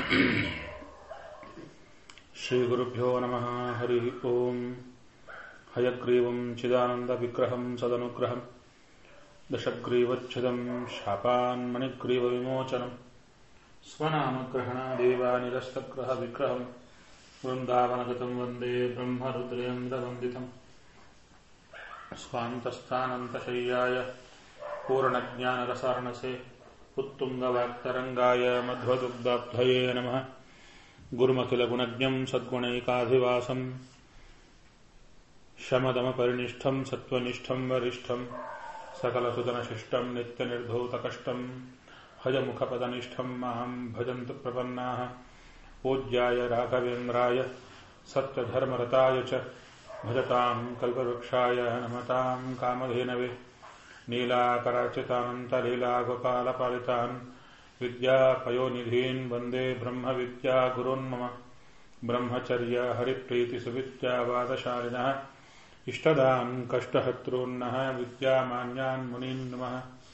श्रीगुरुभ्यो नमः हरिः ओम् हयग्रीवम् चिदानन्दविग्रहम् सदनुग्रहम् दशग्रीवच्छिदम् शापान्मणिग्रीवविमोचनम् स्वनामग्रहणादेवानिरस्तग्रहविग्रहम् वृन्दावनगतम् वन्दे ब्रह्मरुद्रेन्द्रवन्दितम् स्वान्तस्थानन्तशय्याय पूर्णज्ञानरसार्णसे उत्तुङ्गवाक्तरङ्गाय मध्वदुग्धाब्धये नमः गुरुमखिलगुणज्ञम् सद्गुणैकाधिवासम् शमदमपरिनिष्ठम् सत्त्वनिष्ठम् वरिष्ठम् सकलसुतनशिष्टम् नित्यनिर्धौतकष्टम् हजमुखपदनिष्ठम् माहम् भजन्तु प्रपन्नाः पूज्याय राघवेन्द्राय सत्यधर्मरताय च भजताम् कल्पवृक्षाय नमताम् कामधेनवे नीलाकराचितानन्तलीलागोपालपालितान् विद्यापयोनिधीन् वन्दे ब्रह्मविद्यागुरोन् मम ब्रह्मचर्य हरिप्रीतिसुविद्यावादशालिनः इष्टदान् कष्टहर्तॄन्नः विद्यामान्यान् मुनीन् नमः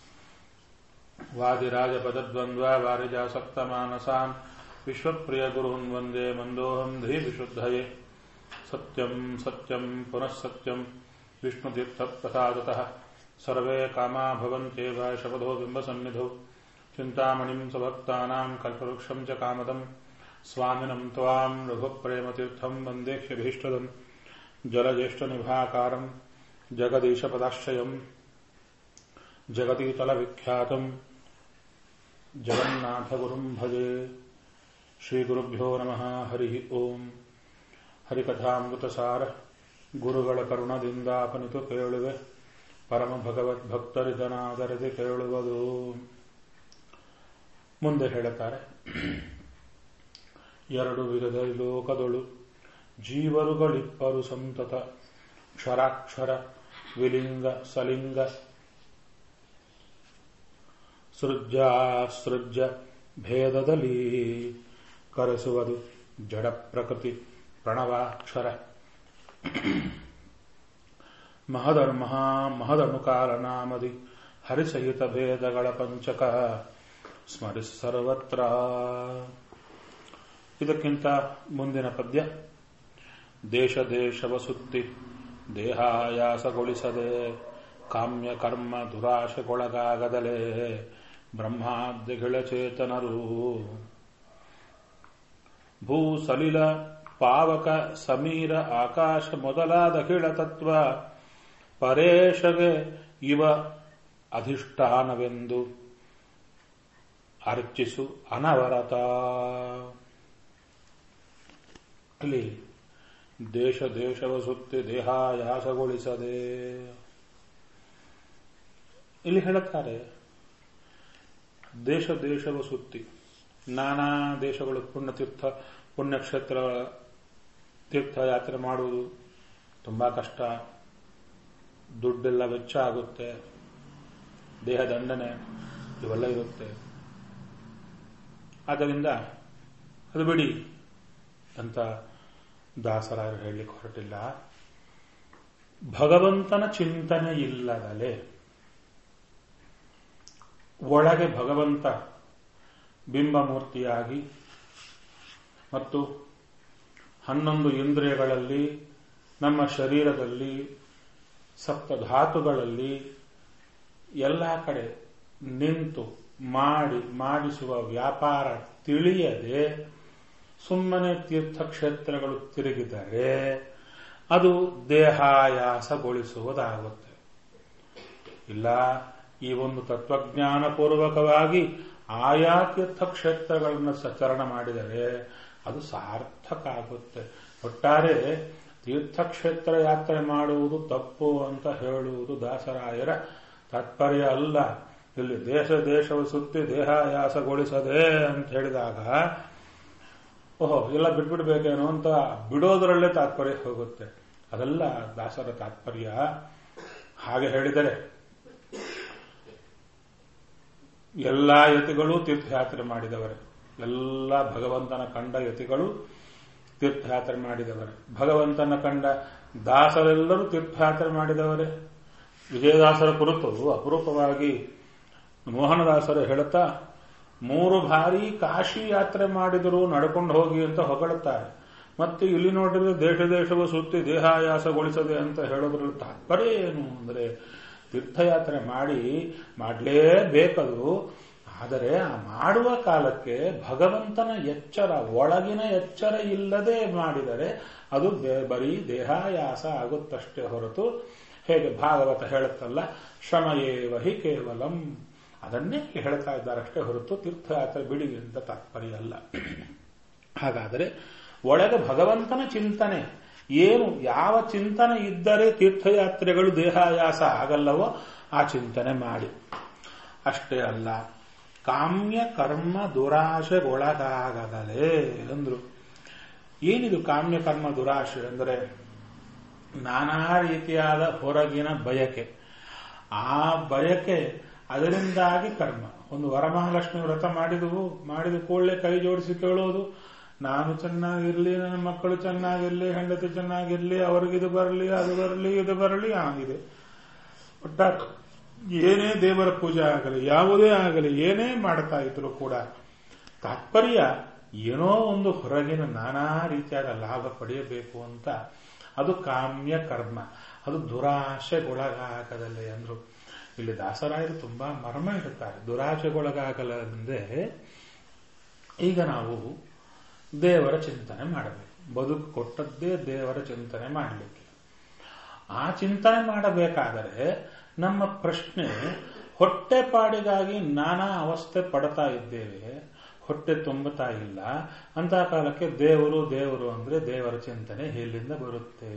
वादिराजपदद्वन्द्वा वारिजासक्तमानसान् विश्वप्रियगुरून् वन्दे मन्दोऽहम् धीविशुद्धये सत्यम् सत्यम् पुनः सत्यम् विष्णुतीर्थप्रसादतः सर्वे कामा भवन्त्येव शपथो बिम्बसन्निधौ चिन्तामणिम् स्वभक्तानाम् कल्पवृक्षम् च कामदम् स्वामिनम् त्वाम् रघुप्रेमतीर्थम् वन्देह्यभीष्टदम् जलज्येष्ठनिभाकारम् जगदीशपदाश्रयम् जगतीतलविख्यातम् जगन्नाथगुरुम् भजे ಶ್ರೀಗುರುಭ್ಯೋ ನಮಃ ಹರಿ ಓಂ ಹರಿಕಥಾಮೃತಸಾರ ಗುರುಗಳ ಕರುಣದಿಂದಾಪನಿತು ಕೇಳುವೆ ಪರಮ ಭಗವದ್ ಭಕ್ತರಿದನಾದರದೆ ಕೇಳುವುದು ಮುಂದೆ ಹೇಳುತ್ತಾರೆ ಎರಡು ವಿಧದ ಲೋಕದೊಳು ಜೀವರುಗಳಿಪ್ಪರು ಸಂತತ ಕ್ಷರಾಕ್ಷರ ವಿಲಿಂಗ ಸಲಿಂಗ ಸೃಜ್ಯಾಸೃಜ್ಯ ಭೇದದಲ್ಲಿ ಕರೆಸುವುದು ಜಡ ಪ್ರಕೃತಿ ಪ್ರಣವಾಕ್ಷರ ಮಹದರ್ ಮಹಾ ಮಹದಣುಕಾಲ ನಾಮದಿ ಹರಿಸಹಿತ ಭೇದಗಳ ಪಂಚಕ ಸ್ಮರಿಸ ಸರ್ವತ್ರ ಇದಕ್ಕಿಂತ ಮುಂದಿನ ಪದ್ಯ ದೇಶ ದೇಶವ ಸುತ್ತಿ ದೇಹಾಯಾಸಗೊಳಿಸದೆ ಕಾಮ್ಯ ಕರ್ಮ ದುರಾಶೆಗೊಳಗಾಗದಲೇ ಬ್ರಹ್ಮಾದ್ಯಗಳ ಚೇತನರು ಭೂ ಸಲಿಲ ಪಾವಕ ಸಮೀರ ಆಕಾಶ ಮೊದಲಾದ ತತ್ವ ಪರೇಶಗೆ ಇವ ಅಧಿಷ್ಠಾನವೆಂದು ಅರ್ಚಿಸು ಅನವರತ ಅಲ್ಲಿ ದೇಶ ದೇಶವ ಸುತ್ತಿ ದೇಹಾಯಾಸಗೊಳಿಸದೆ ಇಲ್ಲಿ ಹೇಳುತ್ತಾರೆ ದೇಶ ದೇಶವ ಸುತ್ತಿ ನಾನಾ ದೇಶಗಳು ಪುಣ್ಯತೀರ್ಥ ಪುಣ್ಯಕ್ಷೇತ್ರ ತೀರ್ಥಯಾತ್ರೆ ಮಾಡುವುದು ತುಂಬಾ ಕಷ್ಟ ದುಡ್ಡೆಲ್ಲ ವೆಚ್ಚ ಆಗುತ್ತೆ ದೇಹ ದಂಡನೆ ಇವೆಲ್ಲ ಇರುತ್ತೆ ಆದ್ದರಿಂದ ಅದು ಬಿಡಿ ಅಂತ ದಾಸರಾಯರು ಹೇಳಲಿಕ್ಕೆ ಹೊರಟಿಲ್ಲ ಭಗವಂತನ ಚಿಂತನೆ ಇಲ್ಲದಲೆ ಒಳಗೆ ಭಗವಂತ ಬಿಂಬಮೂರ್ತಿಯಾಗಿ ಮತ್ತು ಹನ್ನೊಂದು ಇಂದ್ರಿಯಗಳಲ್ಲಿ ನಮ್ಮ ಶರೀರದಲ್ಲಿ ಸಪ್ತಧಾತುಗಳಲ್ಲಿ ಎಲ್ಲ ಕಡೆ ನಿಂತು ಮಾಡಿ ಮಾಡಿಸುವ ವ್ಯಾಪಾರ ತಿಳಿಯದೆ ಸುಮ್ಮನೆ ತೀರ್ಥಕ್ಷೇತ್ರಗಳು ತಿರುಗಿದರೆ ಅದು ದೇಹಾಯಾಸಗೊಳಿಸುವುದಾಗುತ್ತೆ ಇಲ್ಲ ಈ ಒಂದು ತತ್ವಜ್ಞಾನಪೂರ್ವಕವಾಗಿ ಆಯಾ ತೀರ್ಥಕ್ಷೇತ್ರಗಳನ್ನು ಸಚರಣ ಮಾಡಿದರೆ ಅದು ಸಾರ್ಥಕ ಆಗುತ್ತೆ ಒಟ್ಟಾರೆ ತೀರ್ಥಕ್ಷೇತ್ರ ಯಾತ್ರೆ ಮಾಡುವುದು ತಪ್ಪು ಅಂತ ಹೇಳುವುದು ದಾಸರಾಯರ ತಾತ್ಪರ್ಯ ಅಲ್ಲ ಇಲ್ಲಿ ದೇಶ ದೇಶವು ಸುತ್ತಿ ದೇಹಾಯಾಸಗೊಳಿಸದೆ ಅಂತ ಹೇಳಿದಾಗ ಓಹೋ ಎಲ್ಲ ಬಿಟ್ಬಿಡ್ಬೇಕೇನೋ ಅಂತ ಬಿಡೋದರಲ್ಲೇ ತಾತ್ಪರ್ಯ ಹೋಗುತ್ತೆ ಅದೆಲ್ಲ ದಾಸರ ತಾತ್ಪರ್ಯ ಹಾಗೆ ಹೇಳಿದರೆ ಎಲ್ಲ ಯತಿಗಳು ತೀರ್ಥಯಾತ್ರೆ ಮಾಡಿದವರೇ ಎಲ್ಲ ಭಗವಂತನ ಕಂಡ ಯತಿಗಳು ತೀರ್ಥಯಾತ್ರೆ ಮಾಡಿದವರೇ ಭಗವಂತನ ಕಂಡ ದಾಸರೆಲ್ಲರೂ ತೀರ್ಥಯಾತ್ರೆ ಮಾಡಿದವರೇ ವಿಜಯದಾಸರ ಕುರಿತು ಅಪರೂಪವಾಗಿ ಮೋಹನದಾಸರು ಹೇಳುತ್ತಾ ಮೂರು ಬಾರಿ ಕಾಶಿ ಯಾತ್ರೆ ಮಾಡಿದರೂ ನಡ್ಕೊಂಡು ಹೋಗಿ ಅಂತ ಹೊಗಳುತ್ತಾರೆ ಮತ್ತೆ ಇಲ್ಲಿ ನೋಡಿದ್ರೆ ದೇಶ ದೇಶವ ಸುತ್ತಿ ದೇಹಾಯಾಸಗೊಳಿಸದೆ ಅಂತ ಹೇಳೋದ್ರಲ್ಲಿ ತಾತ್ಪರ್ಯ ಏನು ಅಂದ್ರೆ ತೀರ್ಥಯಾತ್ರೆ ಮಾಡಿ ಮಾಡಲೇಬೇಕದು ಆದರೆ ಆ ಮಾಡುವ ಕಾಲಕ್ಕೆ ಭಗವಂತನ ಎಚ್ಚರ ಒಳಗಿನ ಎಚ್ಚರ ಇಲ್ಲದೆ ಮಾಡಿದರೆ ಅದು ಬರೀ ದೇಹಾಯಾಸ ಆಗುತ್ತಷ್ಟೇ ಹೊರತು ಹೇಗೆ ಭಾಗವತ ಹೇಳುತ್ತಲ್ಲ ಶ್ರಮಯೇವ ಹಿ ಕೇವಲಂ ಅದನ್ನೇ ಹೇಳ್ತಾ ಇದ್ದಾರಷ್ಟೇ ಹೊರತು ತೀರ್ಥಯಾತ್ರೆ ಬಿಡಿ ಅಂತ ತಾತ್ಪರ್ಯ ಅಲ್ಲ ಹಾಗಾದರೆ ಒಳಗೆ ಭಗವಂತನ ಚಿಂತನೆ ಏನು ಯಾವ ಚಿಂತನೆ ಇದ್ದರೆ ತೀರ್ಥಯಾತ್ರೆಗಳು ದೇಹಾಯಾಸ ಆಗಲ್ಲವೋ ಆ ಚಿಂತನೆ ಮಾಡಿ ಅಷ್ಟೇ ಅಲ್ಲ ಕಾಮ್ಯ ಕರ್ಮ ದುರಾಶೆಗೊಳಗಾಗದಲೇ ಅಂದ್ರು ಏನಿದು ಕಾಮ್ಯ ಕರ್ಮ ದುರಾಶೆ ಅಂದರೆ ನಾನಾ ರೀತಿಯಾದ ಹೊರಗಿನ ಬಯಕೆ ಆ ಬಯಕೆ ಅದರಿಂದಾಗಿ ಕರ್ಮ ಒಂದು ವರಮಹಾಲಕ್ಷ್ಮಿ ವ್ರತ ಮಾಡಿದವು ಮಾಡಿದ ಕೂಡಲೇ ಕೈ ಜೋಡಿಸಿ ಕೇಳೋದು ನಾನು ಚೆನ್ನಾಗಿರ್ಲಿ ನನ್ನ ಮಕ್ಕಳು ಚೆನ್ನಾಗಿರ್ಲಿ ಹೆಂಡತಿ ಚೆನ್ನಾಗಿರ್ಲಿ ಅವ್ರಿಗಿದು ಬರಲಿ ಅದು ಬರಲಿ ಇದು ಬರಲಿ ಆಗಿದೆ ಒಟ್ಟಾರೆ ಏನೇ ದೇವರ ಪೂಜೆ ಆಗಲಿ ಯಾವುದೇ ಆಗಲಿ ಏನೇ ಮಾಡ್ತಾ ಇದ್ರು ಕೂಡ ತಾತ್ಪರ್ಯ ಏನೋ ಒಂದು ಹೊರಗಿನ ನಾನಾ ರೀತಿಯಾದ ಲಾಭ ಪಡೆಯಬೇಕು ಅಂತ ಅದು ಕಾಮ್ಯ ಕರ್ಮ ಅದು ದುರಾಶೆಗೊಳಗಾಗದಲ್ಲೇ ಅಂದ್ರು ಇಲ್ಲಿ ದಾಸರಾಯರು ತುಂಬಾ ಮರ್ಮ ಇಡುತ್ತಾರೆ ದುರಾಶೆಗೊಳಗಾಗಲೆಂದೇ ಈಗ ನಾವು ದೇವರ ಚಿಂತನೆ ಮಾಡಬೇಕು ಬದುಕು ಕೊಟ್ಟದ್ದೇ ದೇವರ ಚಿಂತನೆ ಮಾಡಲಿಕ್ಕೆ ಆ ಚಿಂತನೆ ಮಾಡಬೇಕಾದರೆ ನಮ್ಮ ಪ್ರಶ್ನೆ ಹೊಟ್ಟೆಪಾಡಿಗಾಗಿ ನಾನಾ ಅವಸ್ಥೆ ಪಡ್ತಾ ಇದ್ದೇವೆ ಹೊಟ್ಟೆ ತುಂಬುತ್ತಾ ಇಲ್ಲ ಅಂತ ಕಾಲಕ್ಕೆ ದೇವರು ದೇವರು ಅಂದ್ರೆ ದೇವರ ಚಿಂತನೆ ಎಲ್ಲಿಂದ ಬರುತ್ತೆ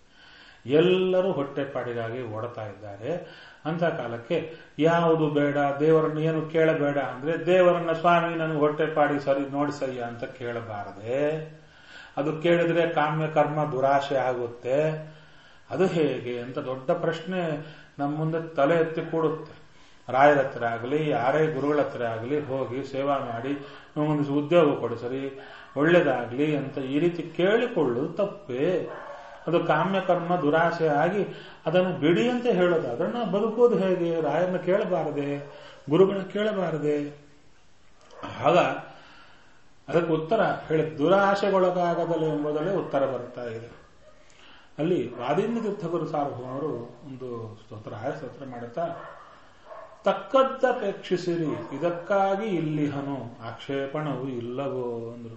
ಎಲ್ಲರೂ ಹೊಟ್ಟೆಪಾಡಿಗಾಗಿ ಓಡ್ತಾ ಇದ್ದಾರೆ ಅಂತ ಕಾಲಕ್ಕೆ ಯಾವುದು ಬೇಡ ದೇವರನ್ನು ಏನು ಕೇಳಬೇಡ ಅಂದ್ರೆ ದೇವರನ್ನ ಸ್ವಾಮಿ ನನಗೆ ಹೊಟ್ಟೆಪಾಡಿ ಸರಿ ನೋಡಿಸಯ್ಯ ಅಂತ ಕೇಳಬಾರದೆ ಅದು ಕೇಳಿದ್ರೆ ಕಾಮ್ಯ ಕರ್ಮ ದುರಾಶೆ ಆಗುತ್ತೆ ಅದು ಹೇಗೆ ಅಂತ ದೊಡ್ಡ ಪ್ರಶ್ನೆ ನಮ್ಮ ಮುಂದೆ ತಲೆ ಎತ್ತಿ ಕೂಡುತ್ತೆ ರಾಯರ ಹತ್ರ ಆಗಲಿ ಯಾರೇ ಗುರುಗಳ ಹತ್ರ ಆಗಲಿ ಹೋಗಿ ಸೇವಾ ಮಾಡಿ ಒಂದು ಉದ್ಯೋಗ ಕೊಡಿಸರಿ ಒಳ್ಳೇದಾಗ್ಲಿ ಅಂತ ಈ ರೀತಿ ಕೇಳಿಕೊಳ್ಳುವುದು ತಪ್ಪೇ ಅದು ಕಾಮ್ಯ ಕರ್ಮ ದುರಾಸೆ ಆಗಿ ಅದನ್ನು ಬಿಡಿ ಅಂತ ಹೇಳೋದಾದ್ರೆ ನಾವು ಬದುಕೋದು ಹೇಗೆ ರಾಯರನ್ನ ಕೇಳಬಾರದೆ ಗುರುಗಳನ್ನ ಕೇಳಬಾರದೆ ಆಗ ಅದಕ್ಕೆ ಉತ್ತರ ಹೇಳಿ ದುರಾಶೆಗೊಳಗಾಗದಲ್ಲ ಎಂಬುದಲ್ಲೇ ಉತ್ತರ ಬರ್ತಾ ಇದೆ ಅಲ್ಲಿ ವಾದಿನ್ಯ ತೀರ್ಥಗುರು ಸಾರ್ವಭೌಮರು ಒಂದು ಸ್ತೋತ್ರ ಆಯ ಸ್ತೋತ್ರ ಮಾಡುತ್ತಾ ತಕ್ಕದ್ದಪೇಕ್ಷಿಸಿರಿ ಇದಕ್ಕಾಗಿ ಇಲ್ಲಿಹನು ಆಕ್ಷೇಪಣವು ಇಲ್ಲವೋ ಅಂದ್ರು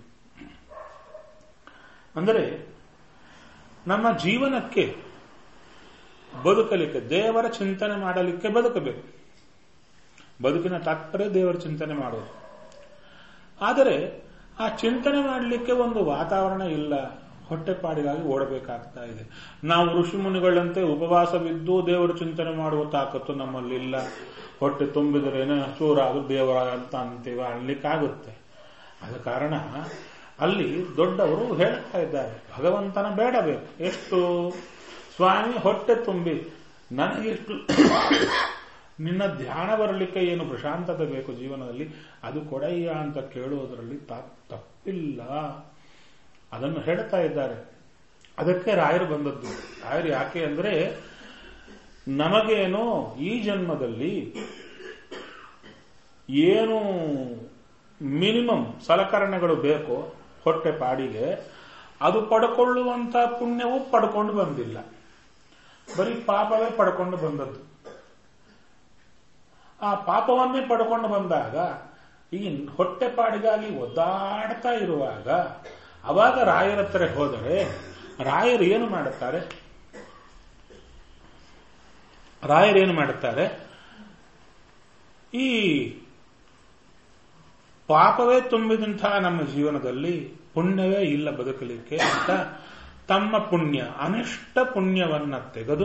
ಅಂದರೆ ನಮ್ಮ ಜೀವನಕ್ಕೆ ಬದುಕಲಿಕ್ಕೆ ದೇವರ ಚಿಂತನೆ ಮಾಡಲಿಕ್ಕೆ ಬದುಕಬೇಕು ಬದುಕಿನ ತಾತ್ಪರ್ಯ ದೇವರ ಚಿಂತನೆ ಮಾಡೋದು ಆದರೆ ಆ ಚಿಂತನೆ ಮಾಡಲಿಕ್ಕೆ ಒಂದು ವಾತಾವರಣ ಇಲ್ಲ ಹೊಟ್ಟೆಪಾಡಿಗಾಗಿ ಓಡಬೇಕಾಗ್ತಾ ಇದೆ ನಾವು ಋಷಿ ಮುನಿಗಳಂತೆ ಉಪವಾಸವಿದ್ದು ದೇವರ ಚಿಂತನೆ ಮಾಡುವ ತಾಕತ್ತು ನಮ್ಮಲ್ಲಿಲ್ಲ ಹೊಟ್ಟೆ ತುಂಬಿದ್ರೇನೆ ಚೂರಾದ್ರೂ ದೇವರ ಅಂತ ಅಂತೀವ ಅನ್ಲಿಕ್ಕಾಗುತ್ತೆ ಆದ ಕಾರಣ ಅಲ್ಲಿ ದೊಡ್ಡವರು ಹೇಳ್ತಾ ಇದ್ದಾರೆ ಭಗವಂತನ ಬೇಡಬೇಕು ಎಷ್ಟು ಸ್ವಾಮಿ ಹೊಟ್ಟೆ ತುಂಬಿ ನನಗೆಷ್ಟು ನಿನ್ನ ಧ್ಯಾನ ಬರಲಿಕ್ಕೆ ಏನು ಪ್ರಶಾಂತತೆ ಬೇಕು ಜೀವನದಲ್ಲಿ ಅದು ಕೊಡಯ್ಯ ಅಂತ ಕೇಳುವುದರಲ್ಲಿ ತಪ್ಪಿಲ್ಲ ಅದನ್ನು ಹೇಳ್ತಾ ಇದ್ದಾರೆ ಅದಕ್ಕೆ ರಾಯರು ಬಂದದ್ದು ರಾಯರು ಯಾಕೆ ಅಂದ್ರೆ ನಮಗೇನೋ ಈ ಜನ್ಮದಲ್ಲಿ ಏನು ಮಿನಿಮಮ್ ಸಲಕರಣೆಗಳು ಬೇಕೋ ಹೊಟ್ಟೆ ಪಾಡಿಗೆ ಅದು ಪಡ್ಕೊಳ್ಳುವಂತ ಪುಣ್ಯವು ಪಡ್ಕೊಂಡು ಬಂದಿಲ್ಲ ಬರೀ ಪಾಪವೇ ಪಡ್ಕೊಂಡು ಬಂದದ್ದು ಆ ಪಾಪವನ್ನೇ ಪಡ್ಕೊಂಡು ಬಂದಾಗ ಈ ಹೊಟ್ಟೆಪಾಡಿಗಾಗಿ ಒದ್ದಾಡ್ತಾ ಇರುವಾಗ ಅವಾಗ ರಾಯರ ಹತ್ರ ಹೋದರೆ ರಾಯರು ಏನು ಮಾಡುತ್ತಾರೆ ರಾಯರು ಏನು ಮಾಡುತ್ತಾರೆ ಈ ಪಾಪವೇ ತುಂಬಿದಂತಹ ನಮ್ಮ ಜೀವನದಲ್ಲಿ ಪುಣ್ಯವೇ ಇಲ್ಲ ಬದುಕಲಿಕ್ಕೆ ಅಂತ ತಮ್ಮ ಪುಣ್ಯ ಅನಿಷ್ಟ ಪುಣ್ಯವನ್ನ ತೆಗೆದು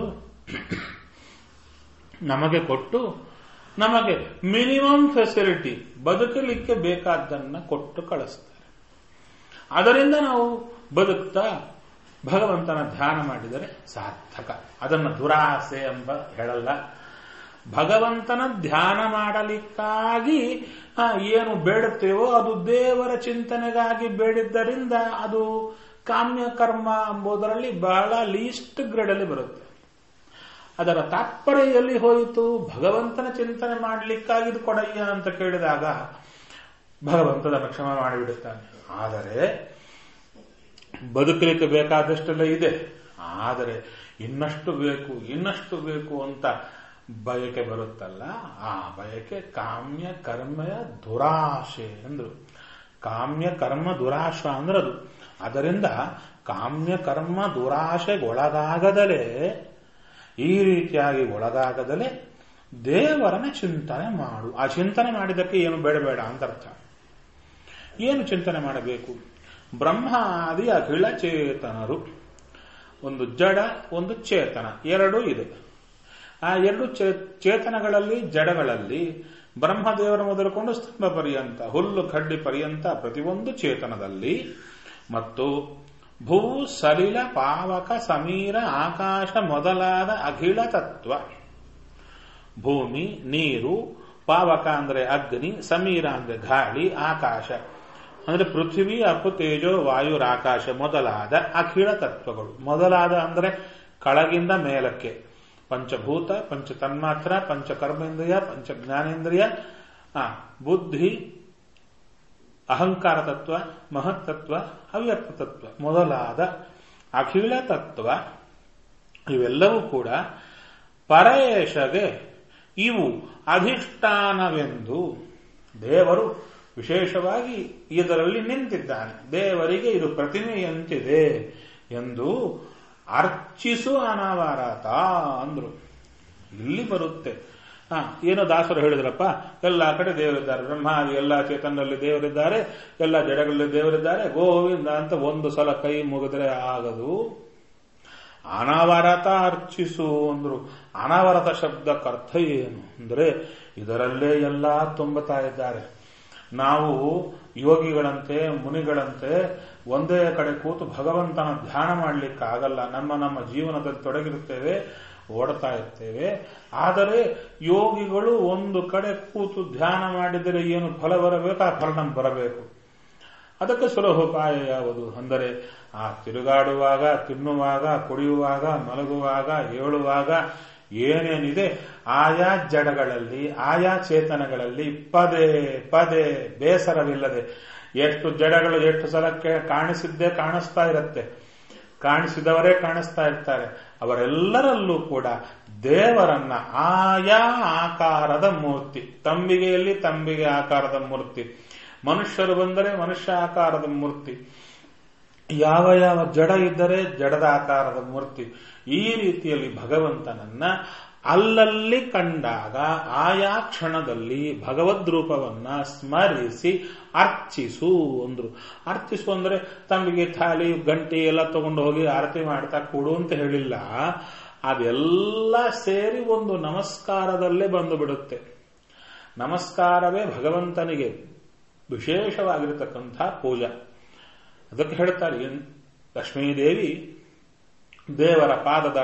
ನಮಗೆ ಕೊಟ್ಟು ನಮಗೆ ಮಿನಿಮಮ್ ಫೆಸಿಲಿಟಿ ಬದುಕಲಿಕ್ಕೆ ಬೇಕಾದ್ದನ್ನ ಕೊಟ್ಟು ಕಳಿಸ್ತಾರೆ ಅದರಿಂದ ನಾವು ಬದುಕ್ತಾ ಭಗವಂತನ ಧ್ಯಾನ ಮಾಡಿದರೆ ಸಾರ್ಥಕ ಅದನ್ನು ದುರಾಸೆ ಎಂಬ ಹೇಳಲ್ಲ ಭಗವಂತನ ಧ್ಯಾನ ಮಾಡಲಿಕ್ಕಾಗಿ ಏನು ಬೇಡುತ್ತೇವೋ ಅದು ದೇವರ ಚಿಂತನೆಗಾಗಿ ಬೇಡಿದ್ದರಿಂದ ಅದು ಕಾಮ್ಯ ಕರ್ಮ ಎಂಬುದರಲ್ಲಿ ಬಹಳ ಲೀಸ್ಟ್ ಗ್ರೇಡ್ ಅಲ್ಲಿ ಬರುತ್ತೆ ಅದರ ತಾತ್ಪರ್ಯ ಎಲ್ಲಿ ಹೋಯಿತು ಭಗವಂತನ ಚಿಂತನೆ ಮಾಡಲಿಕ್ಕಾಗಿ ಇದು ಕೊಡಯ್ಯ ಅಂತ ಕೇಳಿದಾಗ ಭಗವಂತನನ್ನು ಕ್ಷಮ ಮಾಡಿಬಿಡುತ್ತಾನೆ ಆದರೆ ಬದುಕಲಿಕ್ಕೆ ಬೇಕಾದಷ್ಟೆಲ್ಲ ಇದೆ ಆದರೆ ಇನ್ನಷ್ಟು ಬೇಕು ಇನ್ನಷ್ಟು ಬೇಕು ಅಂತ ಬಯಕೆ ಬರುತ್ತಲ್ಲ ಆ ಬಯಕೆ ಕಾಮ್ಯ ಕರ್ಮೆಯ ದುರಾಶೆ ಅಂದ್ರು ಕಾಮ್ಯ ಕರ್ಮ ದುರಾಶ ಅಂದ್ರದು ಅದರಿಂದ ಕಾಮ್ಯ ಕರ್ಮ ದುರಾಶೆಗೊಳಗಾಗದಲೇ ಈ ರೀತಿಯಾಗಿ ಒಳಗಾಗದಲೇ ದೇವರನ್ನ ಚಿಂತನೆ ಮಾಡು ಆ ಚಿಂತನೆ ಮಾಡಿದ್ದಕ್ಕೆ ಏನು ಬೇಡ ಬೇಡ ಅಂತ ಅರ್ಥ ಏನು ಚಿಂತನೆ ಮಾಡಬೇಕು ಬ್ರಹ್ಮಾದಿ ಅಖಿಳ ಚೇತನರು ಒಂದು ಜಡ ಒಂದು ಚೇತನ ಎರಡೂ ಇದೆ ಆ ಎರಡು ಚೇತನಗಳಲ್ಲಿ ಜಡಗಳಲ್ಲಿ ಬ್ರಹ್ಮದೇವರ ಮೊದಲುಕೊಂಡು ಸ್ತಂಭ ಪರ್ಯಂತ ಹುಲ್ಲು ಕಡ್ಡಿ ಪರ್ಯಂತ ಪ್ರತಿಯೊಂದು ಚೇತನದಲ್ಲಿ ಮತ್ತು ಭೂ ಸಲಿಲ ಪಾವಕ ಸಮೀರ ಆಕಾಶ ಮೊದಲಾದ ಅಖಿಳ ತತ್ವ ಭೂಮಿ ನೀರು ಪಾವಕ ಅಂದ್ರೆ ಅಗ್ನಿ ಸಮೀರ ಅಂದ್ರೆ ಗಾಳಿ ಆಕಾಶ ಅಂದ್ರೆ ಪೃಥ್ವಿ ಅಪ್ಪು ತೇಜೋ ವಾಯು ಆಕಾಶ ಮೊದಲಾದ ಅಖಿಳ ತತ್ವಗಳು ಮೊದಲಾದ ಅಂದ್ರೆ ಕೆಳಗಿಂದ ಮೇಲಕ್ಕೆ ಪಂಚಭೂತ ಪಂಚ ತನ್ಮಾತ್ರ ಪಂಚ ಕರ್ಮೇಂದ್ರಿಯ ಪಂಚ ಜ್ಞಾನೇಂದ್ರಿಯ ಬುದ್ಧಿ ಅಹಂಕಾರ ತತ್ವ ಮಹತ್ತತ್ವ ಅವ್ಯಕ್ತ ತತ್ವ ಮೊದಲಾದ ಅಖಿಲ ತತ್ವ ಇವೆಲ್ಲವೂ ಕೂಡ ಪರೇಶಗೆ ಇವು ಅಧಿಷ್ಠಾನವೆಂದು ದೇವರು ವಿಶೇಷವಾಗಿ ಇದರಲ್ಲಿ ನಿಂತಿದ್ದಾನೆ ದೇವರಿಗೆ ಇದು ಪ್ರತಿಮೆಯಂತಿದೆ ಎಂದು ಅರ್ಚಿಸು ಅನಾವರತ ಅಂದ್ರು ಇಲ್ಲಿ ಬರುತ್ತೆ ಹ ಏನೋ ದಾಸರು ಹೇಳಿದ್ರಪ್ಪ ಎಲ್ಲ ಕಡೆ ದೇವರಿದ್ದಾರೆ ಬ್ರಹ್ಮಾದಿ ಎಲ್ಲ ಚೇತನದಲ್ಲಿ ದೇವರಿದ್ದಾರೆ ಎಲ್ಲ ಜಡಗಳಲ್ಲಿ ದೇವರಿದ್ದಾರೆ ಗೋವಿಂದ ಅಂತ ಒಂದು ಸಲ ಕೈ ಮುಗಿದ್ರೆ ಆಗದು ಅನಾವರತ ಅರ್ಚಿಸು ಅಂದ್ರು ಅನಾವರತ ಶಬ್ದಕ್ಕೆ ಅರ್ಥ ಏನು ಅಂದ್ರೆ ಇದರಲ್ಲೇ ಎಲ್ಲ ತುಂಬುತ್ತಾ ಇದ್ದಾರೆ ನಾವು ಯೋಗಿಗಳಂತೆ ಮುನಿಗಳಂತೆ ಒಂದೇ ಕಡೆ ಕೂತು ಭಗವಂತನ ಧ್ಯಾನ ಮಾಡಲಿಕ್ಕೆ ಆಗಲ್ಲ ನಮ್ಮ ನಮ್ಮ ಜೀವನದಲ್ಲಿ ತೊಡಗಿರುತ್ತೇವೆ ಓಡ್ತಾ ಇರ್ತೇವೆ ಆದರೆ ಯೋಗಿಗಳು ಒಂದು ಕಡೆ ಕೂತು ಧ್ಯಾನ ಮಾಡಿದರೆ ಏನು ಫಲ ಬರಬೇಕು ಆ ಫಲ ನಮ್ಗೆ ಬರಬೇಕು ಅದಕ್ಕೆ ಸುಲಭೋಪಾಯ ಯಾವುದು ಅಂದರೆ ಆ ತಿರುಗಾಡುವಾಗ ತಿನ್ನುವಾಗ ಕುಡಿಯುವಾಗ ಮಲಗುವಾಗ ಏಳುವಾಗ ಏನೇನಿದೆ ಆಯಾ ಜಡಗಳಲ್ಲಿ ಆಯಾ ಚೇತನಗಳಲ್ಲಿ ಪದೇ ಪದೇ ಬೇಸರವಿಲ್ಲದೆ ಎಷ್ಟು ಜಡಗಳು ಎಷ್ಟು ಸಲಕ್ಕೆ ಕಾಣಿಸಿದ್ದೇ ಕಾಣಿಸ್ತಾ ಇರುತ್ತೆ ಕಾಣಿಸಿದವರೇ ಕಾಣಿಸ್ತಾ ಇರ್ತಾರೆ ಅವರೆಲ್ಲರಲ್ಲೂ ಕೂಡ ದೇವರನ್ನ ಆಯಾ ಆಕಾರದ ಮೂರ್ತಿ ತಂಬಿಗೆಯಲ್ಲಿ ತಂಬಿಗೆ ಆಕಾರದ ಮೂರ್ತಿ ಮನುಷ್ಯರು ಬಂದರೆ ಮನುಷ್ಯ ಆಕಾರದ ಮೂರ್ತಿ ಯಾವ ಯಾವ ಜಡ ಇದ್ದರೆ ಜಡದ ಆಕಾರದ ಮೂರ್ತಿ ಈ ರೀತಿಯಲ್ಲಿ ಭಗವಂತನನ್ನ ಅಲ್ಲಲ್ಲಿ ಕಂಡಾಗ ಆಯಾ ಕ್ಷಣದಲ್ಲಿ ಭಗವದ್ ರೂಪವನ್ನ ಸ್ಮರಿಸಿ ಅರ್ಚಿಸು ಅಂದ್ರು ಅರ್ಚಿಸು ಅಂದ್ರೆ ತಮಗೆ ಥಾಲಿ ಗಂಟೆ ಎಲ್ಲ ತಗೊಂಡು ಹೋಗಿ ಆರತಿ ಮಾಡ್ತಾ ಕೊಡು ಅಂತ ಹೇಳಿಲ್ಲ ಅದೆಲ್ಲ ಸೇರಿ ಒಂದು ನಮಸ್ಕಾರದಲ್ಲೇ ಬಂದು ಬಿಡುತ್ತೆ ನಮಸ್ಕಾರವೇ ಭಗವಂತನಿಗೆ ವಿಶೇಷವಾಗಿರತಕ್ಕಂಥ ಪೂಜಾ ಅದಕ್ಕೆ ಹೇಳ್ತಾರೆ ಲಕ್ಷ್ಮೀದೇವಿ ದೇವರ ಪಾದದ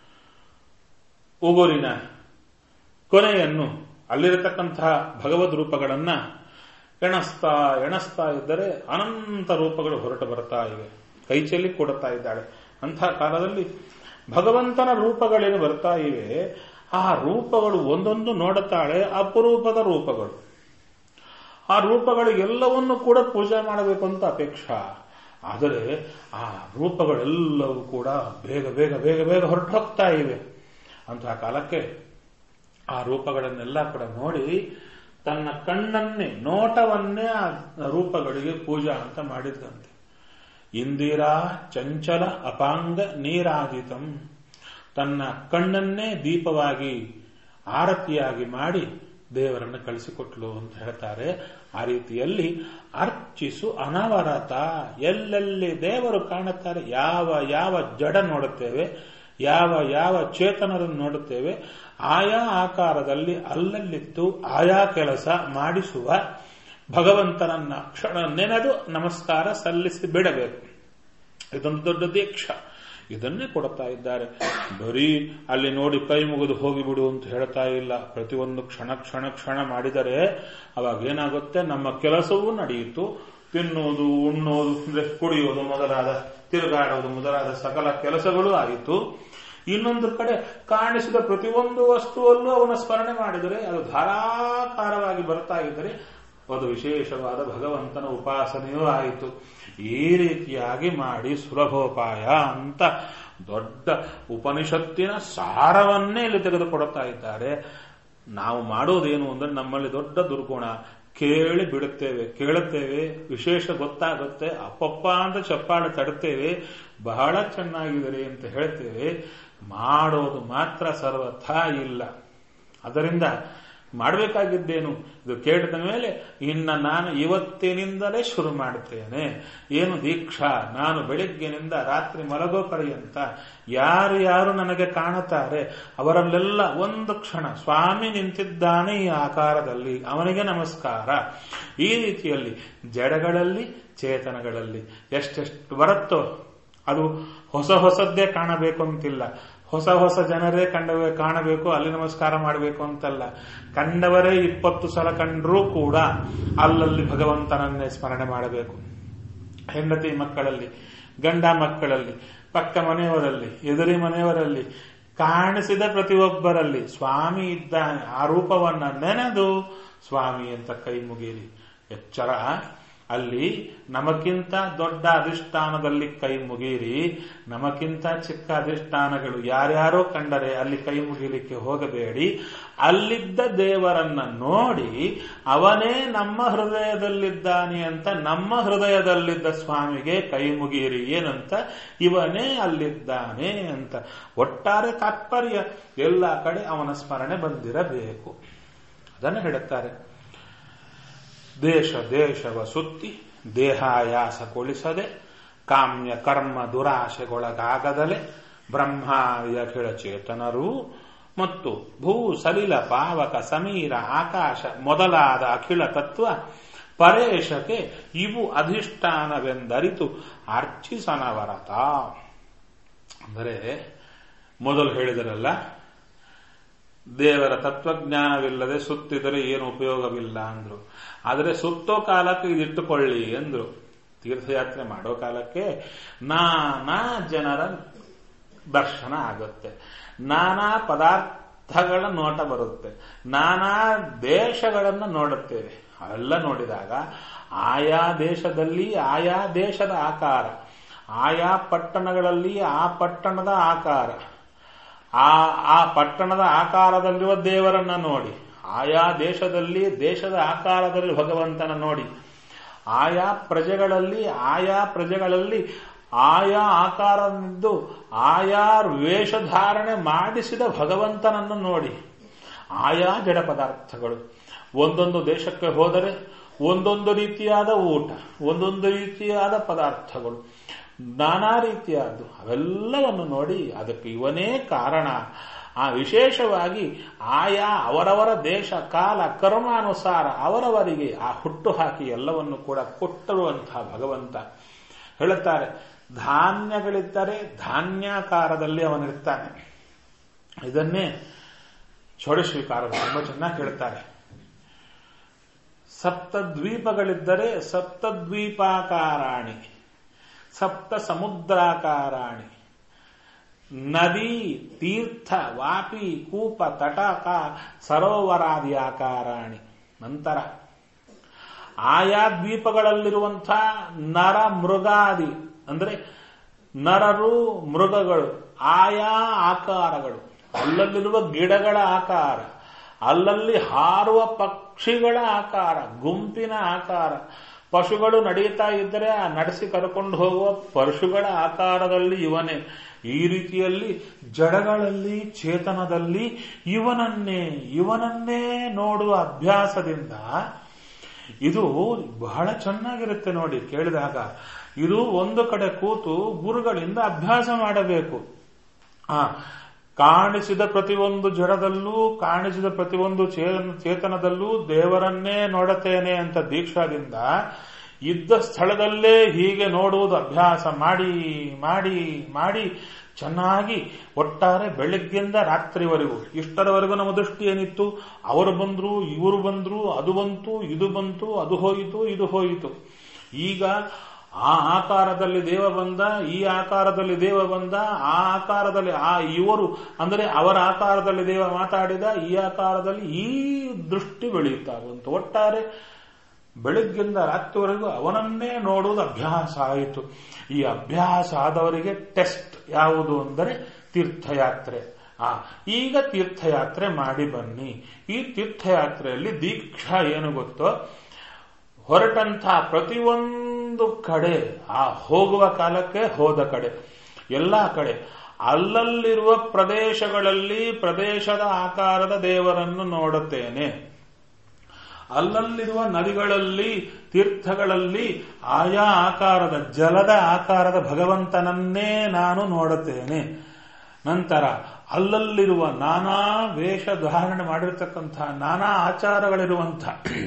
ಉಗುರಿನ ಕೊನೆಯನ್ನು ಅಲ್ಲಿರತಕ್ಕಂತಹ ಭಗವದ್ ರೂಪಗಳನ್ನ ಎಣಸ್ತಾ ಎಣಸ್ತಾ ಇದ್ದರೆ ಅನಂತ ರೂಪಗಳು ಹೊರಟು ಬರ್ತಾ ಇವೆ ಕೈಚೆಲ್ಲಿ ಕೊಡುತ್ತಾ ಇದ್ದಾಳೆ ಅಂಥ ಕಾಲದಲ್ಲಿ ಭಗವಂತನ ರೂಪಗಳೇನು ಬರ್ತಾ ಇವೆ ಆ ರೂಪಗಳು ಒಂದೊಂದು ನೋಡುತ್ತಾಳೆ ಅಪರೂಪದ ರೂಪಗಳು ಆ ರೂಪಗಳು ಎಲ್ಲವನ್ನೂ ಕೂಡ ಪೂಜೆ ಮಾಡಬೇಕು ಅಂತ ಅಪೇಕ್ಷಾ ಆದರೆ ಆ ರೂಪಗಳೆಲ್ಲವೂ ಕೂಡ ಬೇಗ ಬೇಗ ಬೇಗ ಬೇಗ ಹೊರಟು ಹೋಗ್ತಾ ಇವೆ ಅಂತಹ ಕಾಲಕ್ಕೆ ಆ ರೂಪಗಳನ್ನೆಲ್ಲ ಕೂಡ ನೋಡಿ ತನ್ನ ಕಣ್ಣನ್ನೇ ನೋಟವನ್ನೇ ಆ ರೂಪಗಳಿಗೆ ಪೂಜಾ ಅಂತ ಮಾಡಿದಂತೆ ಇಂದಿರಾ ಚಂಚಲ ಅಪಾಂಗ ನೀರಾದಿತಂ ತನ್ನ ಕಣ್ಣನ್ನೇ ದೀಪವಾಗಿ ಆರತಿಯಾಗಿ ಮಾಡಿ ದೇವರನ್ನು ಕಳಿಸಿಕೊಟ್ಲು ಅಂತ ಹೇಳ್ತಾರೆ ಆ ರೀತಿಯಲ್ಲಿ ಅರ್ಚಿಸು ಅನವರತ ಎಲ್ಲೆಲ್ಲಿ ದೇವರು ಕಾಣುತ್ತಾರೆ ಯಾವ ಯಾವ ಜಡ ನೋಡುತ್ತೇವೆ ಯಾವ ಯಾವ ಚೇತನರನ್ನು ನೋಡುತ್ತೇವೆ ಆಯಾ ಆಕಾರದಲ್ಲಿ ಅಲ್ಲಲ್ಲಿತ್ತು ಆಯಾ ಕೆಲಸ ಮಾಡಿಸುವ ಭಗವಂತನನ್ನ ಕ್ಷಣ ನೆನೆದು ನಮಸ್ಕಾರ ಸಲ್ಲಿಸಿ ಬಿಡಬೇಕು ಇದೊಂದು ದೊಡ್ಡ ದೀಕ್ಷಾ ಇದನ್ನೇ ಕೊಡ್ತಾ ಇದ್ದಾರೆ ಬರೀ ಅಲ್ಲಿ ನೋಡಿ ಕೈ ಮುಗಿದು ಹೋಗಿಬಿಡು ಅಂತ ಹೇಳ್ತಾ ಇಲ್ಲ ಪ್ರತಿಯೊಂದು ಕ್ಷಣ ಕ್ಷಣ ಕ್ಷಣ ಮಾಡಿದರೆ ಅವಾಗ ಏನಾಗುತ್ತೆ ನಮ್ಮ ಕೆಲಸವೂ ನಡೆಯಿತು ತಿನ್ನುವುದು ಉಣ್ಣೋದು ಅಂದ್ರೆ ಕುಡಿಯೋದು ಮೊದಲಾದ ತಿರುಗಾಡೋದು ಮೊದಲಾದ ಸಕಲ ಕೆಲಸಗಳು ಆಯಿತು ಇನ್ನೊಂದು ಕಡೆ ಕಾಣಿಸಿದ ಪ್ರತಿಯೊಂದು ವಸ್ತುವಲ್ಲೂ ಅವನ ಸ್ಮರಣೆ ಮಾಡಿದರೆ ಅದು ಧಾರಾಕಾರವಾಗಿ ಬರ್ತಾ ಇದ್ದರೆ ಒಂದು ವಿಶೇಷವಾದ ಭಗವಂತನ ಉಪಾಸನೆಯೂ ಆಯಿತು ಈ ರೀತಿಯಾಗಿ ಮಾಡಿ ಸುಲಭೋಪಾಯ ಅಂತ ದೊಡ್ಡ ಉಪನಿಷತ್ತಿನ ಸಾರವನ್ನೇ ಇಲ್ಲಿ ತೆಗೆದುಕೊಡುತ್ತಾ ಇದ್ದಾರೆ ನಾವು ಮಾಡೋದೇನು ಅಂದ್ರೆ ನಮ್ಮಲ್ಲಿ ದೊಡ್ಡ ದುರ್ಗುಣ ಕೇಳಿ ಬಿಡುತ್ತೇವೆ ಕೇಳುತ್ತೇವೆ ವಿಶೇಷ ಗೊತ್ತಾಗುತ್ತೆ ಅಪ್ಪಪ್ಪ ಅಂತ ಚಪ್ಪಾಳೆ ತಡುತ್ತೇವೆ ಬಹಳ ಚೆನ್ನಾಗಿದೆ ಅಂತ ಹೇಳ್ತೇವೆ ಮಾಡೋದು ಮಾತ್ರ ಸರ್ವಥ ಇಲ್ಲ ಅದರಿಂದ ಮಾಡಬೇಕಾಗಿದ್ದೇನು ಇದು ಕೇಳಿದ ಮೇಲೆ ಇನ್ನ ನಾನು ಇವತ್ತಿನಿಂದಲೇ ಶುರು ಮಾಡುತ್ತೇನೆ ಏನು ದೀಕ್ಷಾ ನಾನು ಬೆಳಿಗ್ಗಿನಿಂದ ರಾತ್ರಿ ಮಲಗೋ ಪರ್ಯಂತ ಯಾರು ಯಾರು ನನಗೆ ಕಾಣುತ್ತಾರೆ ಅವರಲ್ಲೆಲ್ಲ ಒಂದು ಕ್ಷಣ ಸ್ವಾಮಿ ನಿಂತಿದ್ದಾನೆ ಈ ಆಕಾರದಲ್ಲಿ ಅವನಿಗೆ ನಮಸ್ಕಾರ ಈ ರೀತಿಯಲ್ಲಿ ಜಡಗಳಲ್ಲಿ ಚೇತನಗಳಲ್ಲಿ ಎಷ್ಟೆಷ್ಟು ಬರುತ್ತೋ ಅದು ಹೊಸ ಹೊಸದ್ದೇ ಕಾಣಬೇಕು ಅಂತಿಲ್ಲ ಹೊಸ ಹೊಸ ಜನರೇ ಕಂಡವೇ ಕಾಣಬೇಕು ಅಲ್ಲಿ ನಮಸ್ಕಾರ ಮಾಡಬೇಕು ಅಂತಲ್ಲ ಕಂಡವರೇ ಇಪ್ಪತ್ತು ಸಲ ಕಂಡರೂ ಕೂಡ ಅಲ್ಲಲ್ಲಿ ಭಗವಂತನನ್ನೇ ಸ್ಮರಣೆ ಮಾಡಬೇಕು ಹೆಂಡತಿ ಮಕ್ಕಳಲ್ಲಿ ಗಂಡ ಮಕ್ಕಳಲ್ಲಿ ಪಕ್ಕ ಮನೆಯವರಲ್ಲಿ ಎದುರಿ ಮನೆಯವರಲ್ಲಿ ಕಾಣಿಸಿದ ಪ್ರತಿಯೊಬ್ಬರಲ್ಲಿ ಸ್ವಾಮಿ ಇದ್ದಾನೆ ಆ ರೂಪವನ್ನ ನೆನೆದು ಸ್ವಾಮಿ ಅಂತ ಕೈ ಮುಗೀರಿ ಎಚ್ಚರ ಅಲ್ಲಿ ನಮಕ್ಕಿಂತ ದೊಡ್ಡ ಅಧಿಷ್ಠಾನದಲ್ಲಿ ಕೈ ಮುಗೀರಿ ನಮಕ್ಕಿಂತ ಚಿಕ್ಕ ಅಧಿಷ್ಠಾನಗಳು ಯಾರ್ಯಾರೋ ಕಂಡರೆ ಅಲ್ಲಿ ಕೈ ಮುಗಿಲಿಕ್ಕೆ ಹೋಗಬೇಡಿ ಅಲ್ಲಿದ್ದ ದೇವರನ್ನ ನೋಡಿ ಅವನೇ ನಮ್ಮ ಹೃದಯದಲ್ಲಿದ್ದಾನೆ ಅಂತ ನಮ್ಮ ಹೃದಯದಲ್ಲಿದ್ದ ಸ್ವಾಮಿಗೆ ಕೈ ಮುಗೀರಿ ಏನಂತ ಇವನೇ ಅಲ್ಲಿದ್ದಾನೆ ಅಂತ ಒಟ್ಟಾರೆ ತಾತ್ಪರ್ಯ ಎಲ್ಲ ಕಡೆ ಅವನ ಸ್ಮರಣೆ ಬಂದಿರಬೇಕು ಅದನ್ನು ಹೇಳುತ್ತಾರೆ ದೇಶ ದೇಶವ ಸುತ್ತಿ ದೇಹಾಯಾಸಗೊಳಿಸದೆ ಕಾಮ್ಯ ಕರ್ಮ ದುರಾಶೆಗೊಳಗಾಗದಲೆ ಬ್ರಹ್ಮಾದಿಯ ಚೇತನರು ಮತ್ತು ಭೂ ಸಲಿಲ ಪಾವಕ ಸಮೀರ ಆಕಾಶ ಮೊದಲಾದ ಅಖಿಳ ತತ್ವ ಪರೇಶಕ್ಕೆ ಇವು ಅಧಿಷ್ಠಾನವೆಂದರಿತು ಅರ್ಚಿಸನವರತ ಅಂದರೆ ಮೊದಲು ಹೇಳಿದರಲ್ಲ ದೇವರ ತತ್ವಜ್ಞಾನವಿಲ್ಲದೆ ಸುತ್ತಿದರೆ ಏನು ಉಪಯೋಗವಿಲ್ಲ ಅಂದ್ರು ಆದರೆ ಸುತ್ತೋ ಕಾಲಕ್ಕೆ ಇದಿಟ್ಟುಕೊಳ್ಳಿ ಅಂದ್ರು ತೀರ್ಥಯಾತ್ರೆ ಮಾಡೋ ಕಾಲಕ್ಕೆ ನಾನಾ ಜನರ ದರ್ಶನ ಆಗುತ್ತೆ ನಾನಾ ಪದಾರ್ಥಗಳ ನೋಟ ಬರುತ್ತೆ ನಾನಾ ದೇಶಗಳನ್ನು ನೋಡುತ್ತೇವೆ ಅವೆಲ್ಲ ನೋಡಿದಾಗ ಆಯಾ ದೇಶದಲ್ಲಿ ಆಯಾ ದೇಶದ ಆಕಾರ ಆಯಾ ಪಟ್ಟಣಗಳಲ್ಲಿ ಆ ಪಟ್ಟಣದ ಆಕಾರ ಆ ಆ ಪಟ್ಟಣದ ಆಕಾರದಲ್ಲಿರುವ ದೇವರನ್ನ ನೋಡಿ ಆಯಾ ದೇಶದಲ್ಲಿ ದೇಶದ ಆಕಾರದಲ್ಲಿ ಭಗವಂತನ ನೋಡಿ ಆಯಾ ಪ್ರಜೆಗಳಲ್ಲಿ ಆಯಾ ಪ್ರಜೆಗಳಲ್ಲಿ ಆಯಾ ಆಕಾರವಿದ್ದು ಆಯಾ ವೇಷಧಾರಣೆ ಮಾಡಿಸಿದ ಭಗವಂತನನ್ನು ನೋಡಿ ಆಯಾ ಜಡ ಪದಾರ್ಥಗಳು ಒಂದೊಂದು ದೇಶಕ್ಕೆ ಹೋದರೆ ಒಂದೊಂದು ರೀತಿಯಾದ ಊಟ ಒಂದೊಂದು ರೀತಿಯಾದ ಪದಾರ್ಥಗಳು ನಾನಾ ರೀತಿಯಾದ್ದು ಅವೆಲ್ಲವನ್ನು ನೋಡಿ ಅದಕ್ಕೆ ಇವನೇ ಕಾರಣ ಆ ವಿಶೇಷವಾಗಿ ಆಯಾ ಅವರವರ ದೇಶ ಕಾಲ ಕರ್ಮಾನುಸಾರ ಅವರವರಿಗೆ ಆ ಹುಟ್ಟು ಹಾಕಿ ಎಲ್ಲವನ್ನು ಕೂಡ ಕೊಟ್ಟರುವಂತಹ ಭಗವಂತ ಹೇಳುತ್ತಾರೆ ಧಾನ್ಯಗಳಿದ್ದರೆ ಧಾನ್ಯಾಕಾರದಲ್ಲಿ ಅವನಿರ್ತಾನೆ ಇದನ್ನೇ ಷೋಡಶೀಕಾರರು ತುಂಬಾ ಚೆನ್ನಾಗಿ ಹೇಳ್ತಾರೆ ಸಪ್ತದ್ವೀಪಗಳಿದ್ದರೆ ಸಪ್ತದ್ವೀಪಾಕಾರಾಣಿ ಸಪ್ತ ಸಮುದ್ರಾಕಾರಾಣಿ ನದಿ ತೀರ್ಥ ವಾಪಿ ಕೂಪ ತಟಕ ಸರೋವರಾದಿ ಆಕಾರಾಣಿ ನಂತರ ಆಯಾ ದ್ವೀಪಗಳಲ್ಲಿರುವಂಥ ನರ ಮೃಗಾದಿ ಅಂದ್ರೆ ನರರು ಮೃಗಗಳು ಆಯಾ ಆಕಾರಗಳು ಅಲ್ಲಲ್ಲಿರುವ ಗಿಡಗಳ ಆಕಾರ ಅಲ್ಲಲ್ಲಿ ಹಾರುವ ಪಕ್ಷಿಗಳ ಆಕಾರ ಗುಂಪಿನ ಆಕಾರ ಪಶುಗಳು ನಡೆಯುತ್ತಾ ಇದ್ದರೆ ಆ ನಡೆಸಿ ಕರ್ಕೊಂಡು ಹೋಗುವ ಪಶುಗಳ ಆಕಾರದಲ್ಲಿ ಇವನೇ ಈ ರೀತಿಯಲ್ಲಿ ಜಡಗಳಲ್ಲಿ ಚೇತನದಲ್ಲಿ ಇವನನ್ನೇ ಇವನನ್ನೇ ನೋಡುವ ಅಭ್ಯಾಸದಿಂದ ಇದು ಬಹಳ ಚೆನ್ನಾಗಿರುತ್ತೆ ನೋಡಿ ಕೇಳಿದಾಗ ಇದು ಒಂದು ಕಡೆ ಕೂತು ಗುರುಗಳಿಂದ ಅಭ್ಯಾಸ ಮಾಡಬೇಕು ಆ ಕಾಣಿಸಿದ ಪ್ರತಿಯೊಂದು ಜಡದಲ್ಲೂ ಕಾಣಿಸಿದ ಪ್ರತಿಯೊಂದು ಚೇತನದಲ್ಲೂ ದೇವರನ್ನೇ ನೋಡುತ್ತೇನೆ ಅಂತ ದೀಕ್ಷಾದಿಂದ ಇದ್ದ ಸ್ಥಳದಲ್ಲೇ ಹೀಗೆ ನೋಡುವುದು ಅಭ್ಯಾಸ ಮಾಡಿ ಮಾಡಿ ಮಾಡಿ ಚೆನ್ನಾಗಿ ಒಟ್ಟಾರೆ ಬೆಳಗ್ಗೆಯಿಂದ ರಾತ್ರಿವರೆಗೂ ಇಷ್ಟರವರೆಗೂ ನಮ್ಮ ದೃಷ್ಟಿ ಏನಿತ್ತು ಅವರು ಬಂದ್ರು ಇವರು ಬಂದ್ರು ಅದು ಬಂತು ಇದು ಬಂತು ಅದು ಹೋಯಿತು ಇದು ಹೋಯಿತು ಈಗ ಆ ಆಕಾರದಲ್ಲಿ ದೇವ ಬಂದ ಈ ಆಕಾರದಲ್ಲಿ ದೇವ ಬಂದ ಆ ಆಕಾರದಲ್ಲಿ ಆ ಇವರು ಅಂದರೆ ಅವರ ಆಕಾರದಲ್ಲಿ ದೇವ ಮಾತಾಡಿದ ಈ ಆಕಾರದಲ್ಲಿ ಈ ದೃಷ್ಟಿ ಬೆಳೆಯುತ್ತಾ ಬಂತು ಒಟ್ಟಾರೆ ಬೆಳಿಗ್ಗಿಂದ ರಾತ್ರಿವರೆಗೂ ಅವನನ್ನೇ ನೋಡುವುದು ಅಭ್ಯಾಸ ಆಯಿತು ಈ ಅಭ್ಯಾಸ ಆದವರಿಗೆ ಟೆಸ್ಟ್ ಯಾವುದು ಅಂದರೆ ತೀರ್ಥಯಾತ್ರೆ ಆ ಈಗ ತೀರ್ಥಯಾತ್ರೆ ಮಾಡಿ ಬನ್ನಿ ಈ ತೀರ್ಥಯಾತ್ರೆಯಲ್ಲಿ ದೀಕ್ಷಾ ಏನು ಗೊತ್ತೋ ಹೊರಟಂಥ ಪ್ರತಿಯೊಂದು ಕಡೆ ಆ ಹೋಗುವ ಕಾಲಕ್ಕೆ ಹೋದ ಕಡೆ ಎಲ್ಲ ಕಡೆ ಅಲ್ಲಲ್ಲಿರುವ ಪ್ರದೇಶಗಳಲ್ಲಿ ಪ್ರದೇಶದ ಆಕಾರದ ದೇವರನ್ನು ನೋಡುತ್ತೇನೆ ಅಲ್ಲಲ್ಲಿರುವ ನದಿಗಳಲ್ಲಿ ತೀರ್ಥಗಳಲ್ಲಿ ಆಯಾ ಆಕಾರದ ಜಲದ ಆಕಾರದ ಭಗವಂತನನ್ನೇ ನಾನು ನೋಡುತ್ತೇನೆ ನಂತರ ಅಲ್ಲಲ್ಲಿರುವ ನಾನಾ ವೇಷ ಧಾರಣೆ ಮಾಡಿರತಕ್ಕಂಥ ನಾನಾ ಆಚಾರಗಳಿರುವಂಥ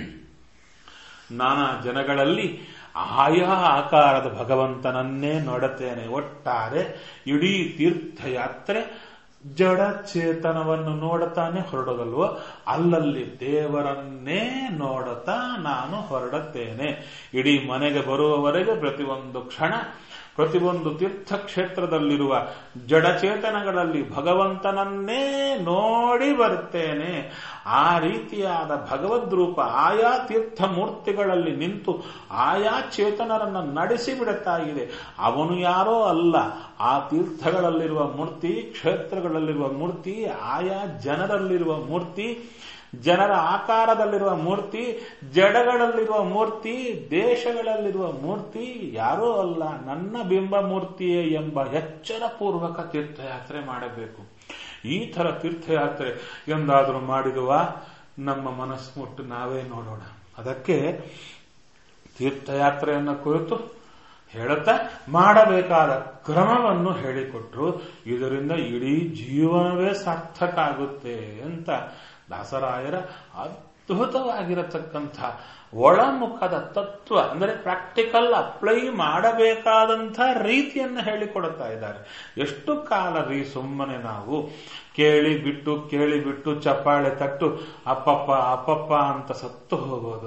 ನಾನಾ ಜನಗಳಲ್ಲಿ ಆಯಾ ಆಕಾರದ ಭಗವಂತನನ್ನೇ ನೋಡುತ್ತೇನೆ ಒಟ್ಟಾರೆ ಇಡೀ ತೀರ್ಥಯಾತ್ರೆ ಜಡ ಚೇತನವನ್ನು ನೋಡುತ್ತಾನೆ ಹೊರಡೋದಲ್ವೋ ಅಲ್ಲಲ್ಲಿ ದೇವರನ್ನೇ ನೋಡುತ್ತಾ ನಾನು ಹೊರಡುತ್ತೇನೆ ಇಡೀ ಮನೆಗೆ ಬರುವವರೆಗೆ ಪ್ರತಿಯೊಂದು ಕ್ಷಣ ಪ್ರತಿಯೊಂದು ತೀರ್ಥಕ್ಷೇತ್ರದಲ್ಲಿರುವ ಜಡಚೇತನಗಳಲ್ಲಿ ಭಗವಂತನನ್ನೇ ನೋಡಿ ಬರುತ್ತೇನೆ ಆ ರೀತಿಯಾದ ಭಗವದ್ರೂಪ ಆಯಾ ತೀರ್ಥ ಮೂರ್ತಿಗಳಲ್ಲಿ ನಿಂತು ಆಯಾ ಚೇತನರನ್ನು ನಡೆಸಿ ಬಿಡುತ್ತಾ ಇದೆ ಅವನು ಯಾರೋ ಅಲ್ಲ ಆ ತೀರ್ಥಗಳಲ್ಲಿರುವ ಮೂರ್ತಿ ಕ್ಷೇತ್ರಗಳಲ್ಲಿರುವ ಮೂರ್ತಿ ಆಯಾ ಜನರಲ್ಲಿರುವ ಮೂರ್ತಿ ಜನರ ಆಕಾರದಲ್ಲಿರುವ ಮೂರ್ತಿ ಜಡಗಳಲ್ಲಿರುವ ಮೂರ್ತಿ ದೇಶಗಳಲ್ಲಿರುವ ಮೂರ್ತಿ ಯಾರೋ ಅಲ್ಲ ನನ್ನ ಬಿಂಬ ಮೂರ್ತಿಯೇ ಎಂಬ ಎಚ್ಚರ ಪೂರ್ವಕ ತೀರ್ಥಯಾತ್ರೆ ಮಾಡಬೇಕು ಈ ತರ ತೀರ್ಥಯಾತ್ರೆ ಎಂದಾದರೂ ಮಾಡಿದುವ ನಮ್ಮ ಮನಸ್ಸು ಮುಟ್ಟು ನಾವೇ ನೋಡೋಣ ಅದಕ್ಕೆ ತೀರ್ಥಯಾತ್ರೆಯನ್ನು ಕುರಿತು ಹೇಳುತ್ತಾ ಮಾಡಬೇಕಾದ ಕ್ರಮವನ್ನು ಹೇಳಿಕೊಟ್ರು ಇದರಿಂದ ಇಡೀ ಜೀವನವೇ ಸಾರ್ಥಕ ಆಗುತ್ತೆ ಅಂತ ದಾಸರಾಯರ ಅದ್ಭುತವಾಗಿರತಕ್ಕಂಥ ಒಳಮುಖದ ತತ್ವ ಅಂದರೆ ಪ್ರಾಕ್ಟಿಕಲ್ ಅಪ್ಲೈ ಮಾಡಬೇಕಾದಂಥ ರೀತಿಯನ್ನು ಹೇಳಿಕೊಡುತ್ತಾ ಇದ್ದಾರೆ ಎಷ್ಟು ಕಾಲ ರೀ ಸುಮ್ಮನೆ ನಾವು ಕೇಳಿ ಬಿಟ್ಟು ಕೇಳಿ ಬಿಟ್ಟು ಚಪ್ಪಾಳೆ ತಟ್ಟು ಅಪ್ಪಪ್ಪ ಅಪ್ಪಪ್ಪ ಅಂತ ಸತ್ತು ಹೋಗೋದು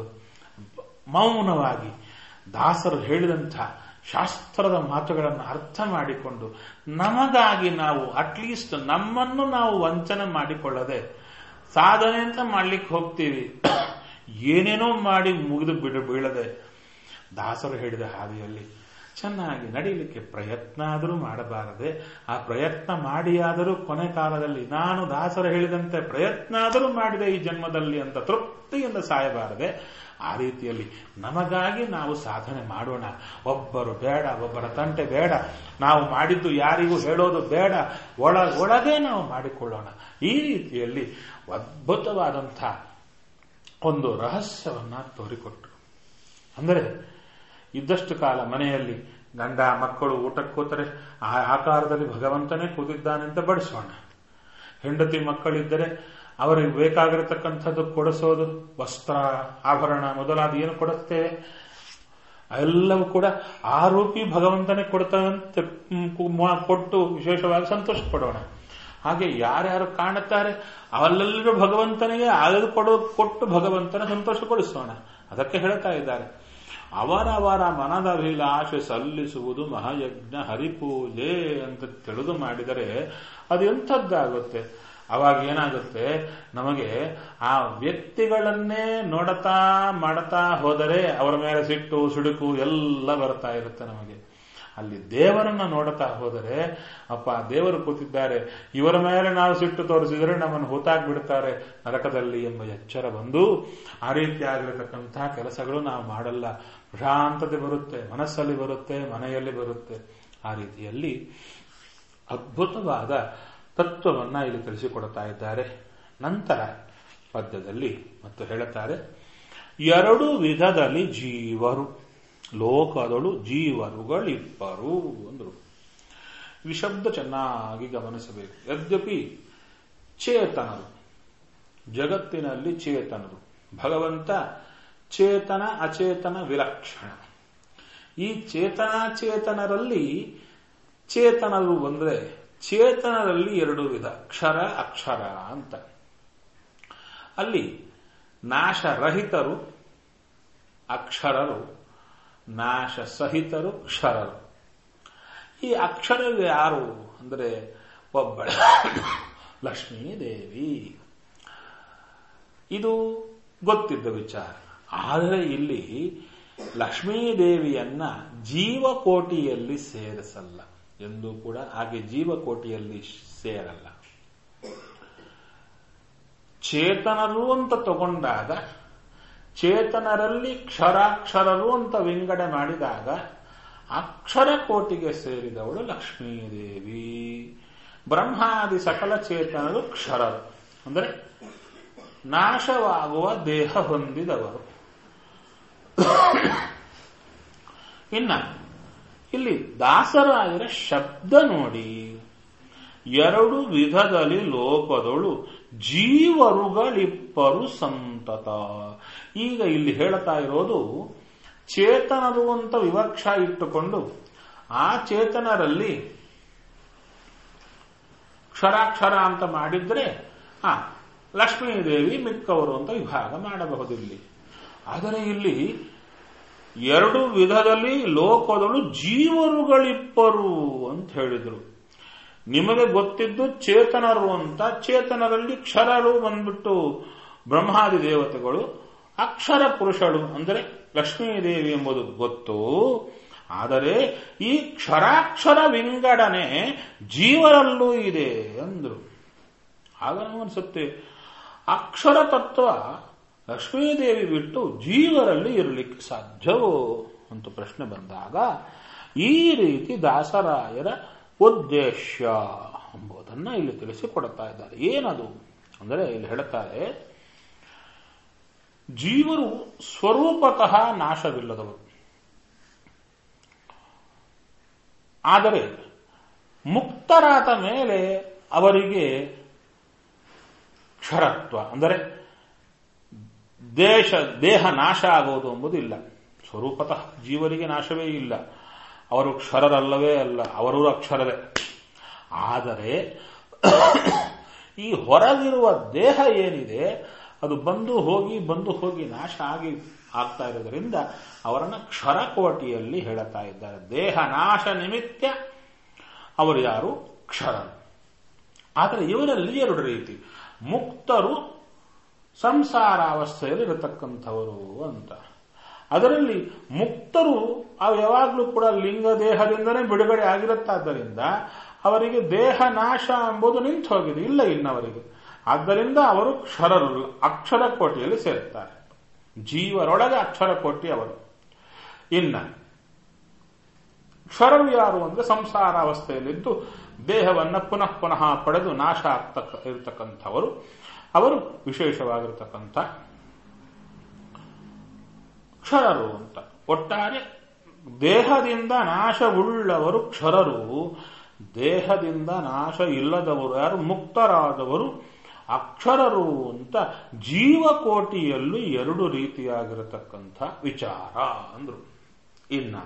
ಮೌನವಾಗಿ ದಾಸರು ಹೇಳಿದಂಥ ಶಾಸ್ತ್ರದ ಮಾತುಗಳನ್ನು ಅರ್ಥ ಮಾಡಿಕೊಂಡು ನಮಗಾಗಿ ನಾವು ಅಟ್ಲೀಸ್ಟ್ ನಮ್ಮನ್ನು ನಾವು ವಂಚನೆ ಮಾಡಿಕೊಳ್ಳದೆ ಸಾಧನೆ ಅಂತ ಮಾಡ್ಲಿಕ್ಕೆ ಹೋಗ್ತೀವಿ ಏನೇನೋ ಮಾಡಿ ಮುಗಿದು ಬಿಡ ಬೀಳದೆ ದಾಸರು ಹೇಳಿದ ಹಾದಿಯಲ್ಲಿ ಚೆನ್ನಾಗಿ ನಡೀಲಿಕ್ಕೆ ಪ್ರಯತ್ನ ಆದರೂ ಮಾಡಬಾರದೆ ಆ ಪ್ರಯತ್ನ ಮಾಡಿಯಾದರೂ ಕೊನೆ ಕಾಲದಲ್ಲಿ ನಾನು ದಾಸರು ಹೇಳಿದಂತೆ ಪ್ರಯತ್ನ ಆದರೂ ಮಾಡಿದೆ ಈ ಜನ್ಮದಲ್ಲಿ ಅಂತ ತೃಪ್ತಿಯಿಂದ ಸಾಯಬಾರದೆ ಆ ರೀತಿಯಲ್ಲಿ ನಮಗಾಗಿ ನಾವು ಸಾಧನೆ ಮಾಡೋಣ ಒಬ್ಬರು ಬೇಡ ಒಬ್ಬರ ತಂಟೆ ಬೇಡ ನಾವು ಮಾಡಿದ್ದು ಯಾರಿಗೂ ಹೇಳೋದು ಬೇಡ ಒಳ ಒಳಗೆ ನಾವು ಮಾಡಿಕೊಳ್ಳೋಣ ಈ ರೀತಿಯಲ್ಲಿ ಅದ್ಭುತವಾದಂಥ ಒಂದು ರಹಸ್ಯವನ್ನ ತೋರಿಕೊಟ್ರು ಅಂದರೆ ಇದ್ದಷ್ಟು ಕಾಲ ಮನೆಯಲ್ಲಿ ಗಂಡ ಮಕ್ಕಳು ಊಟಕ್ಕೆ ಕೂತರೆ ಆ ಆಕಾರದಲ್ಲಿ ಭಗವಂತನೇ ಕೂತಿದ್ದಾನೆ ಅಂತ ಬಡಿಸೋಣ ಹೆಂಡತಿ ಮಕ್ಕಳಿದ್ದರೆ ಅವರಿಗೆ ಬೇಕಾಗಿರತಕ್ಕಂಥದ್ದು ಕೊಡಿಸೋದು ವಸ್ತ್ರ ಆಭರಣ ಮೊದಲಾದ ಏನು ಕೊಡುತ್ತೇವೆ ಎಲ್ಲವೂ ಕೂಡ ಆ ರೂಪಿ ಭಗವಂತನೇ ಕೊಡ್ತಾನಂತೆ ಕೊಟ್ಟು ವಿಶೇಷವಾಗಿ ಸಂತೋಷ ಪಡೋಣ ಹಾಗೆ ಯಾರ್ಯಾರು ಕಾಣುತ್ತಾರೆ ಅಲ್ಲೆಲ್ಲರೂ ಭಗವಂತನಿಗೆ ಆಗದು ಕೊಡೋ ಕೊಟ್ಟು ಭಗವಂತನ ಸಂತೋಷಗೊಳಿಸೋಣ ಅದಕ್ಕೆ ಹೇಳ್ತಾ ಇದ್ದಾರೆ ಅವರವರ ಮನದ ಅಭಿಲಾಷೆ ಸಲ್ಲಿಸುವುದು ಮಹಾಯಜ್ಞ ಹರಿಪೂಜೆ ಅಂತ ತಿಳಿದು ಮಾಡಿದರೆ ಅದು ಎಂಥದ್ದಾಗುತ್ತೆ ಅವಾಗ ಏನಾಗುತ್ತೆ ನಮಗೆ ಆ ವ್ಯಕ್ತಿಗಳನ್ನೇ ನೋಡತಾ ಮಾಡತಾ ಹೋದರೆ ಅವರ ಮೇಲೆ ಸಿಟ್ಟು ಸುಡುಕು ಎಲ್ಲ ಬರ್ತಾ ಇರುತ್ತೆ ನಮಗೆ ಅಲ್ಲಿ ದೇವರನ್ನ ನೋಡುತ್ತಾ ಹೋದರೆ ಅಪ್ಪ ದೇವರು ಕೂತಿದ್ದಾರೆ ಇವರ ಮೇಲೆ ನಾವು ಸಿಟ್ಟು ತೋರಿಸಿದರೆ ನಮ್ಮನ್ನು ಹೂತಾಗ್ಬಿಡ್ತಾರೆ ನರಕದಲ್ಲಿ ಎಂಬ ಎಚ್ಚರ ಬಂದು ಆ ರೀತಿಯಾಗಿರತಕ್ಕಂತಹ ಕೆಲಸಗಳು ನಾವು ಮಾಡಲ್ಲ ಪ್ರಶಾಂತತೆ ಬರುತ್ತೆ ಮನಸ್ಸಲ್ಲಿ ಬರುತ್ತೆ ಮನೆಯಲ್ಲಿ ಬರುತ್ತೆ ಆ ರೀತಿಯಲ್ಲಿ ಅದ್ಭುತವಾದ ತತ್ವವನ್ನ ಇಲ್ಲಿ ತಿಳಿಸಿಕೊಡ್ತಾ ಇದ್ದಾರೆ ನಂತರ ಪದ್ಯದಲ್ಲಿ ಮತ್ತು ಹೇಳುತ್ತಾರೆ ಎರಡು ವಿಧದಲ್ಲಿ ಜೀವರು ಲೋಕದಳು ಜೀವರುಗಳಿಬ್ಬರು ಅಂದರು ಈ ಶಬ್ದ ಚೆನ್ನಾಗಿ ಗಮನಿಸಬೇಕು ಯದ್ಯಪಿ ಚೇತನರು ಜಗತ್ತಿನಲ್ಲಿ ಚೇತನರು ಭಗವಂತ ಚೇತನ ಅಚೇತನ ವಿಲಕ್ಷಣ ಈ ಚೇತನಾಚೇತನರಲ್ಲಿ ಚೇತನರು ಬಂದ್ರೆ ಚೇತನರಲ್ಲಿ ಎರಡು ವಿಧ ಕ್ಷರ ಅಕ್ಷರ ಅಂತ ಅಲ್ಲಿ ನಾಶರಹಿತರು ಅಕ್ಷರರು ನಾಶ ಸಹಿತರು ಕ್ಷರರು ಈ ಅಕ್ಷರರು ಯಾರು ಅಂದರೆ ಒಬ್ಬಳ ಲಕ್ಷ್ಮೀದೇವಿ ಇದು ಗೊತ್ತಿದ್ದ ವಿಚಾರ ಆದರೆ ಇಲ್ಲಿ ಲಕ್ಷ್ಮೀದೇವಿಯನ್ನ ಜೀವಕೋಟಿಯಲ್ಲಿ ಸೇರಿಸಲ್ಲ ಎಂದು ಕೂಡ ಹಾಗೆ ಜೀವಕೋಟಿಯಲ್ಲಿ ಸೇರಲ್ಲ ಚೇತನರು ಅಂತ ತಗೊಂಡಾಗ ಚೇತನರಲ್ಲಿ ಕ್ಷರಾಕ್ಷರರು ಅಂತ ವಿಂಗಡೆ ಮಾಡಿದಾಗ ಅಕ್ಷರ ಕೋಟಿಗೆ ಸೇರಿದವಳು ಲಕ್ಷ್ಮೀದೇವಿ ಬ್ರಹ್ಮಾದಿ ಸಕಲ ಚೇತನರು ಕ್ಷರರು ಅಂದರೆ ನಾಶವಾಗುವ ದೇಹ ಹೊಂದಿದವರು ಇನ್ನ ಇಲ್ಲಿ ದಾಸರಾಯರ ಶಬ್ದ ನೋಡಿ ಎರಡು ವಿಧದಲ್ಲಿ ಲೋಕದೊಳು ಜೀವರುಗಳಿಪ್ಪರು ಸಂತತ ಈಗ ಇಲ್ಲಿ ಹೇಳ್ತಾ ಇರೋದು ಚೇತನರು ಅಂತ ವಿವಕ್ಷ ಇಟ್ಟುಕೊಂಡು ಆ ಚೇತನರಲ್ಲಿ ಕ್ಷರಾಕ್ಷರ ಅಂತ ಮಾಡಿದ್ರೆ ಆ ಲಕ್ಷ್ಮೀದೇವಿ ಮಿಕ್ಕವರು ಅಂತ ವಿಭಾಗ ಮಾಡಬಹುದಿಲ್ಲಿ ಆದರೆ ಇಲ್ಲಿ ಎರಡು ವಿಧದಲ್ಲಿ ಲೋಕದಳು ಜೀವರುಗಳಿಪ್ಪರು ಅಂತ ಹೇಳಿದರು ನಿಮಗೆ ಗೊತ್ತಿದ್ದು ಚೇತನರು ಅಂತ ಚೇತನರಲ್ಲಿ ಕ್ಷರರು ಬಂದ್ಬಿಟ್ಟು ಬ್ರಹ್ಮಾದಿ ದೇವತೆಗಳು ಅಕ್ಷರ ಪುರುಷಳು ಅಂದರೆ ಲಕ್ಷ್ಮೀದೇವಿ ಎಂಬುದು ಗೊತ್ತು ಆದರೆ ಈ ಕ್ಷರಾಕ್ಷರ ವಿಂಗಡಣೆ ಜೀವರಲ್ಲೂ ಇದೆ ಅಂದ್ರು ಆಗ ಅನಿಸುತ್ತೆ ಅಕ್ಷರ ತತ್ವ ಲಕ್ಷ್ಮೀದೇವಿ ಬಿಟ್ಟು ಜೀವರಲ್ಲಿ ಇರಲಿಕ್ಕೆ ಸಾಧ್ಯವೋ ಅಂತ ಪ್ರಶ್ನೆ ಬಂದಾಗ ಈ ರೀತಿ ದಾಸರಾಯರ ಉದ್ದೇಶ ಎಂಬುದನ್ನು ಇಲ್ಲಿ ತಿಳಿಸಿಕೊಡ್ತಾ ಇದ್ದಾರೆ ಏನದು ಅಂದರೆ ಇಲ್ಲಿ ಹೇಳ್ತಾರೆ ಜೀವರು ಸ್ವರೂಪತಃ ನಾಶವಿಲ್ಲದವರು ಆದರೆ ಮುಕ್ತರಾದ ಮೇಲೆ ಅವರಿಗೆ ಕ್ಷರತ್ವ ಅಂದರೆ ದೇಶ ದೇಹ ನಾಶ ಆಗುವುದು ಎಂಬುದು ಇಲ್ಲ ಸ್ವರೂಪತಃ ಜೀವರಿಗೆ ನಾಶವೇ ಇಲ್ಲ ಅವರು ಕ್ಷರರಲ್ಲವೇ ಅಲ್ಲ ಅವರು ಅಕ್ಷರವೇ ಆದರೆ ಈ ಹೊರಗಿರುವ ದೇಹ ಏನಿದೆ ಅದು ಬಂದು ಹೋಗಿ ಬಂದು ಹೋಗಿ ನಾಶ ಆಗಿ ಆಗ್ತಾ ಇರೋದ್ರಿಂದ ಅವರನ್ನ ಕ್ಷರಕೋಟಿಯಲ್ಲಿ ಹೇಳುತ್ತಾ ಇದ್ದಾರೆ ದೇಹ ನಾಶ ನಿಮಿತ್ತ ಅವರು ಯಾರು ಕ್ಷರರು ಆದರೆ ಇವರಲ್ಲಿ ಎರಡು ರೀತಿ ಮುಕ್ತರು ಸಂಸಾರಾವಸ್ಥೆಯಲ್ಲಿ ಇರತಕ್ಕಂಥವರು ಅಂತ ಅದರಲ್ಲಿ ಮುಕ್ತರು ಅವು ಯಾವಾಗಲೂ ಕೂಡ ಲಿಂಗ ದೇಹದಿಂದನೇ ಬಿಡುಗಡೆ ಆಗಿರುತ್ತಾದ್ದರಿಂದ ಅವರಿಗೆ ದೇಹ ನಾಶ ಎಂಬುದು ನಿಂತು ಹೋಗಿದೆ ಇಲ್ಲ ಇನ್ನವರಿಗೆ ಆದ್ದರಿಂದ ಅವರು ಕ್ಷರರು ಅಕ್ಷರ ಕೋಟಿಯಲ್ಲಿ ಸೇರ್ತಾರೆ ಜೀವರೊಳಗೆ ಅಕ್ಷರ ಕೋಟಿ ಅವರು ಇನ್ನ ಕ್ಷರರು ಯಾರು ಅಂದ್ರೆ ಸಂಸಾರಾವಸ್ಥೆಯಲ್ಲಿದ್ದು ದೇಹವನ್ನ ಪುನಃ ಪುನಃ ಪಡೆದು ನಾಶ ಆಗ್ತಕ್ಕ ಇರತಕ್ಕಂಥವರು ಅವರು ವಿಶೇಷವಾಗಿರ್ತಕ್ಕಂಥ ಕ್ಷರರು ಅಂತ ಒಟ್ಟಾರೆ ದೇಹದಿಂದ ನಾಶವುಳ್ಳವರು ಕ್ಷರರು ದೇಹದಿಂದ ನಾಶ ಇಲ್ಲದವರು ಯಾರು ಮುಕ್ತರಾದವರು ಅಕ್ಷರರು ಅಂತ ಜೀವಕೋಟಿಯಲ್ಲೂ ಎರಡು ರೀತಿಯಾಗಿರತಕ್ಕಂಥ ವಿಚಾರ ಅಂದ್ರು ಇನ್ನ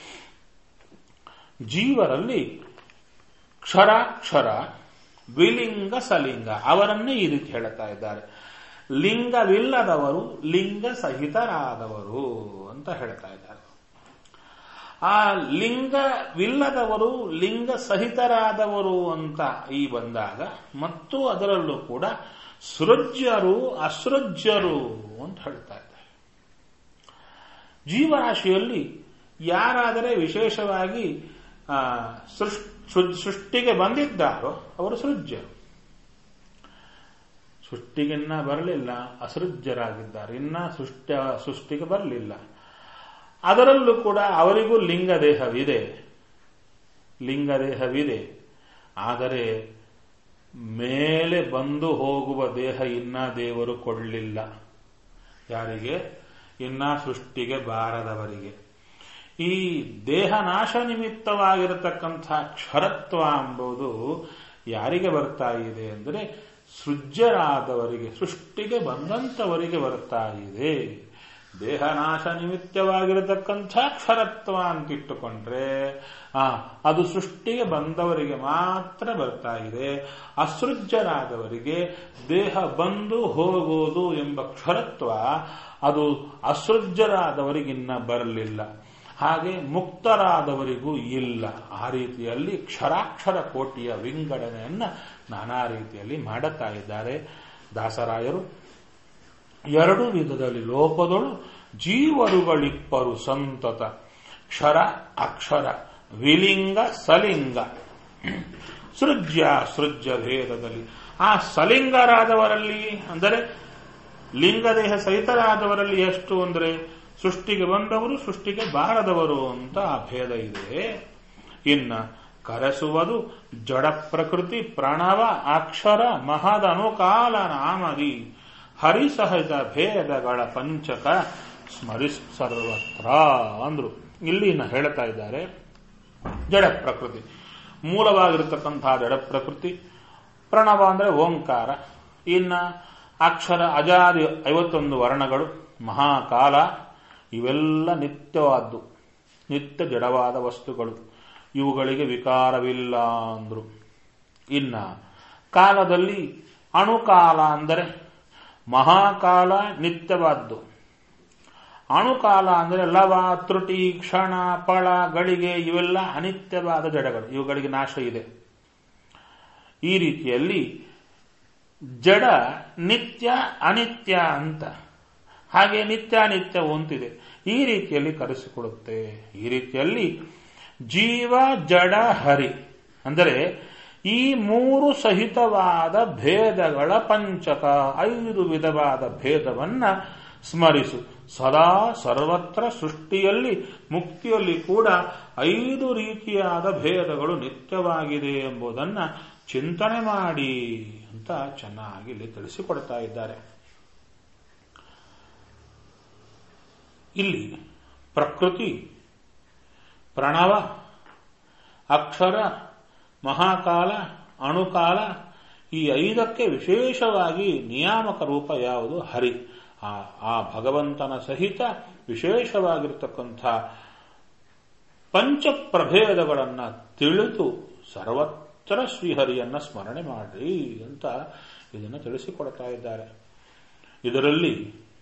ಜೀವರಲ್ಲಿ ಕ್ಷರಾಕ್ಷರ ದ್ವಿಲಿಂಗ ಸಲಿಂಗ ಅವರನ್ನೇ ಈ ರೀತಿ ಹೇಳ್ತಾ ಇದ್ದಾರೆ ಲಿಂಗವಿಲ್ಲದವರು ಲಿಂಗ ಸಹಿತರಾದವರು ಅಂತ ಹೇಳ್ತಾ ಇದ್ದಾರೆ ಆ ಲಿಂಗವಿಲ್ಲದವರು ಲಿಂಗ ಸಹಿತರಾದವರು ಅಂತ ಈ ಬಂದಾಗ ಮತ್ತು ಅದರಲ್ಲೂ ಕೂಡ ಸೃಜ್ಯರು ಅಸೃಜ್ಯರು ಅಂತ ಹೇಳ್ತಾ ಇದ್ದಾರೆ ಜೀವರಾಶಿಯಲ್ಲಿ ಯಾರಾದರೆ ವಿಶೇಷವಾಗಿ ಸೃಷ್ಟಿಗೆ ಬಂದಿದ್ದಾರೋ ಅವರು ಸೃಜ್ಯರು ಸೃಷ್ಟಿಗಿನ್ನ ಬರಲಿಲ್ಲ ಅಸೃಜ್ಯರಾಗಿದ್ದಾರೆ ಇನ್ನ ಸೃಷ್ಟಿ ಸೃಷ್ಟಿಗೆ ಬರಲಿಲ್ಲ ಅದರಲ್ಲೂ ಕೂಡ ಅವರಿಗೂ ಲಿಂಗದೇಹವಿದೆ ಲಿಂಗದೇಹವಿದೆ ಆದರೆ ಮೇಲೆ ಬಂದು ಹೋಗುವ ದೇಹ ಇನ್ನ ದೇವರು ಕೊಳ್ಳಿಲ್ಲ ಯಾರಿಗೆ ಇನ್ನ ಸೃಷ್ಟಿಗೆ ಬಾರದವರಿಗೆ ಈ ದೇಹ ನಾಶ ನಿಮಿತ್ತವಾಗಿರತಕ್ಕಂಥ ಕ್ಷರತ್ವ ಎಂಬುದು ಯಾರಿಗೆ ಬರ್ತಾ ಇದೆ ಅಂದರೆ ಸೃಜ್ಯರಾದವರಿಗೆ ಸೃಷ್ಟಿಗೆ ಬಂದಂತವರಿಗೆ ಬರ್ತಾ ಇದೆ ದೇಹನಾಶ ನಿಮಿತ್ತವಾಗಿರತಕ್ಕಂಥ ಕ್ಷರತ್ವ ಅಂತಿಟ್ಟುಕೊಂಡ್ರೆ ಆ ಅದು ಸೃಷ್ಟಿಗೆ ಬಂದವರಿಗೆ ಮಾತ್ರ ಬರ್ತಾ ಇದೆ ಅಸೃಜ್ಯರಾದವರಿಗೆ ದೇಹ ಬಂದು ಹೋಗುವುದು ಎಂಬ ಕ್ಷರತ್ವ ಅದು ಅಸೃಜ್ಯರಾದವರಿಗಿನ್ನ ಬರಲಿಲ್ಲ ಹಾಗೆ ಮುಕ್ತರಾದವರಿಗೂ ಇಲ್ಲ ಆ ರೀತಿಯಲ್ಲಿ ಕ್ಷರಾಕ್ಷರ ಕೋಟಿಯ ವಿಂಗಡಣೆಯನ್ನ ನಾನಾ ರೀತಿಯಲ್ಲಿ ಮಾಡುತ್ತಾ ಇದ್ದಾರೆ ದಾಸರಾಯರು ಎರಡು ವಿಧದಲ್ಲಿ ಲೋಪದೊಳು ಜೀವರುಗಳಿಪ್ಪರು ಸಂತತ ಕ್ಷರ ಅಕ್ಷರ ವಿಲಿಂಗ ಸಲಿಂಗ ಸೃಜ್ಯ ಸೃಜ್ಯ ಭೇದದಲ್ಲಿ ಆ ಸಲಿಂಗರಾದವರಲ್ಲಿ ಅಂದರೆ ಲಿಂಗದೇಹ ಸಹಿತರಾದವರಲ್ಲಿ ಎಷ್ಟು ಅಂದರೆ ಸೃಷ್ಟಿಗೆ ಬಂದವರು ಸೃಷ್ಟಿಗೆ ಬಾರದವರು ಅಂತ ಆ ಭೇದ ಇದೆ ಇನ್ನ ಕರೆಸುವುದು ಜಡ ಪ್ರಕೃತಿ ಪ್ರಣವ ಅಕ್ಷರ ಮಹದ ಅನುಕಾಲ ನಾಮದಿ ಹರಿಸಹಜ ಭೇದಗಳ ಪಂಚಕ ಸ್ಮರಿಸ್ ಸರ್ವತ್ರ ಅಂದ್ರು ಇಲ್ಲಿ ಇನ್ನ ಹೇಳ್ತಾ ಇದ್ದಾರೆ ಜಡ ಪ್ರಕೃತಿ ಮೂಲವಾಗಿರತಕ್ಕಂತಹ ಜಡ ಪ್ರಕೃತಿ ಪ್ರಣವ ಅಂದ್ರೆ ಓಂಕಾರ ಇನ್ನ ಅಕ್ಷರ ಅಜಾದಿ ಐವತ್ತೊಂದು ವರ್ಣಗಳು ಮಹಾಕಾಲ ಇವೆಲ್ಲ ನಿತ್ಯವಾದ್ದು ನಿತ್ಯ ಜಡವಾದ ವಸ್ತುಗಳು ಇವುಗಳಿಗೆ ವಿಕಾರವಿಲ್ಲ ಅಂದ್ರು ಇನ್ನ ಕಾಲದಲ್ಲಿ ಅಣುಕಾಲ ಅಂದರೆ ಮಹಾಕಾಲ ನಿತ್ಯವಾದ್ದು ಅಣುಕಾಲ ಅಂದರೆ ಲವ ತ್ರುಟಿ ಕ್ಷಣ ಪಳ ಗಳಿಗೆ ಇವೆಲ್ಲ ಅನಿತ್ಯವಾದ ಜಡಗಳು ಇವುಗಳಿಗೆ ನಾಶ ಇದೆ ಈ ರೀತಿಯಲ್ಲಿ ಜಡ ನಿತ್ಯ ಅನಿತ್ಯ ಅಂತ ಹಾಗೆ ನಿತ್ಯ ಅನಿತ್ಯ ಒಂತಿದೆ ಈ ರೀತಿಯಲ್ಲಿ ಕರೆಸಿಕೊಡುತ್ತೆ ಈ ರೀತಿಯಲ್ಲಿ ಜೀವ ಜಡ ಹರಿ ಅಂದರೆ ಈ ಮೂರು ಸಹಿತವಾದ ಭೇದಗಳ ಪಂಚಕ ಐದು ವಿಧವಾದ ಭೇದವನ್ನ ಸ್ಮರಿಸು ಸದಾ ಸರ್ವತ್ರ ಸೃಷ್ಟಿಯಲ್ಲಿ ಮುಕ್ತಿಯಲ್ಲಿ ಕೂಡ ಐದು ರೀತಿಯಾದ ಭೇದಗಳು ನಿತ್ಯವಾಗಿದೆ ಎಂಬುದನ್ನ ಚಿಂತನೆ ಮಾಡಿ ಅಂತ ಚೆನ್ನಾಗಿ ಇಲ್ಲಿ ತಿಳಿಸಿಕೊಡ್ತಾ ಇದ್ದಾರೆ ಇಲ್ಲಿ ಪ್ರಕೃತಿ ಪ್ರಣವ ಅಕ್ಷರ ಮಹಾಕಾಲ ಅಣುಕಾಲ ಈ ಐದಕ್ಕೆ ವಿಶೇಷವಾಗಿ ನಿಯಾಮಕ ರೂಪ ಯಾವುದು ಹರಿ ಆ ಆ ಭಗವಂತನ ಸಹಿತ ವಿಶೇಷವಾಗಿರ್ತಕ್ಕಂಥ ಪಂಚಪ್ರಭೇದಗಳನ್ನು ತಿಳಿದು ಸರ್ವತ್ರ ಶ್ರೀಹರಿಯನ್ನ ಸ್ಮರಣೆ ಮಾಡ್ರಿ ಅಂತ ಇದನ್ನು ತಿಳಿಸಿಕೊಡ್ತಾ ಇದ್ದಾರೆ ಇದರಲ್ಲಿ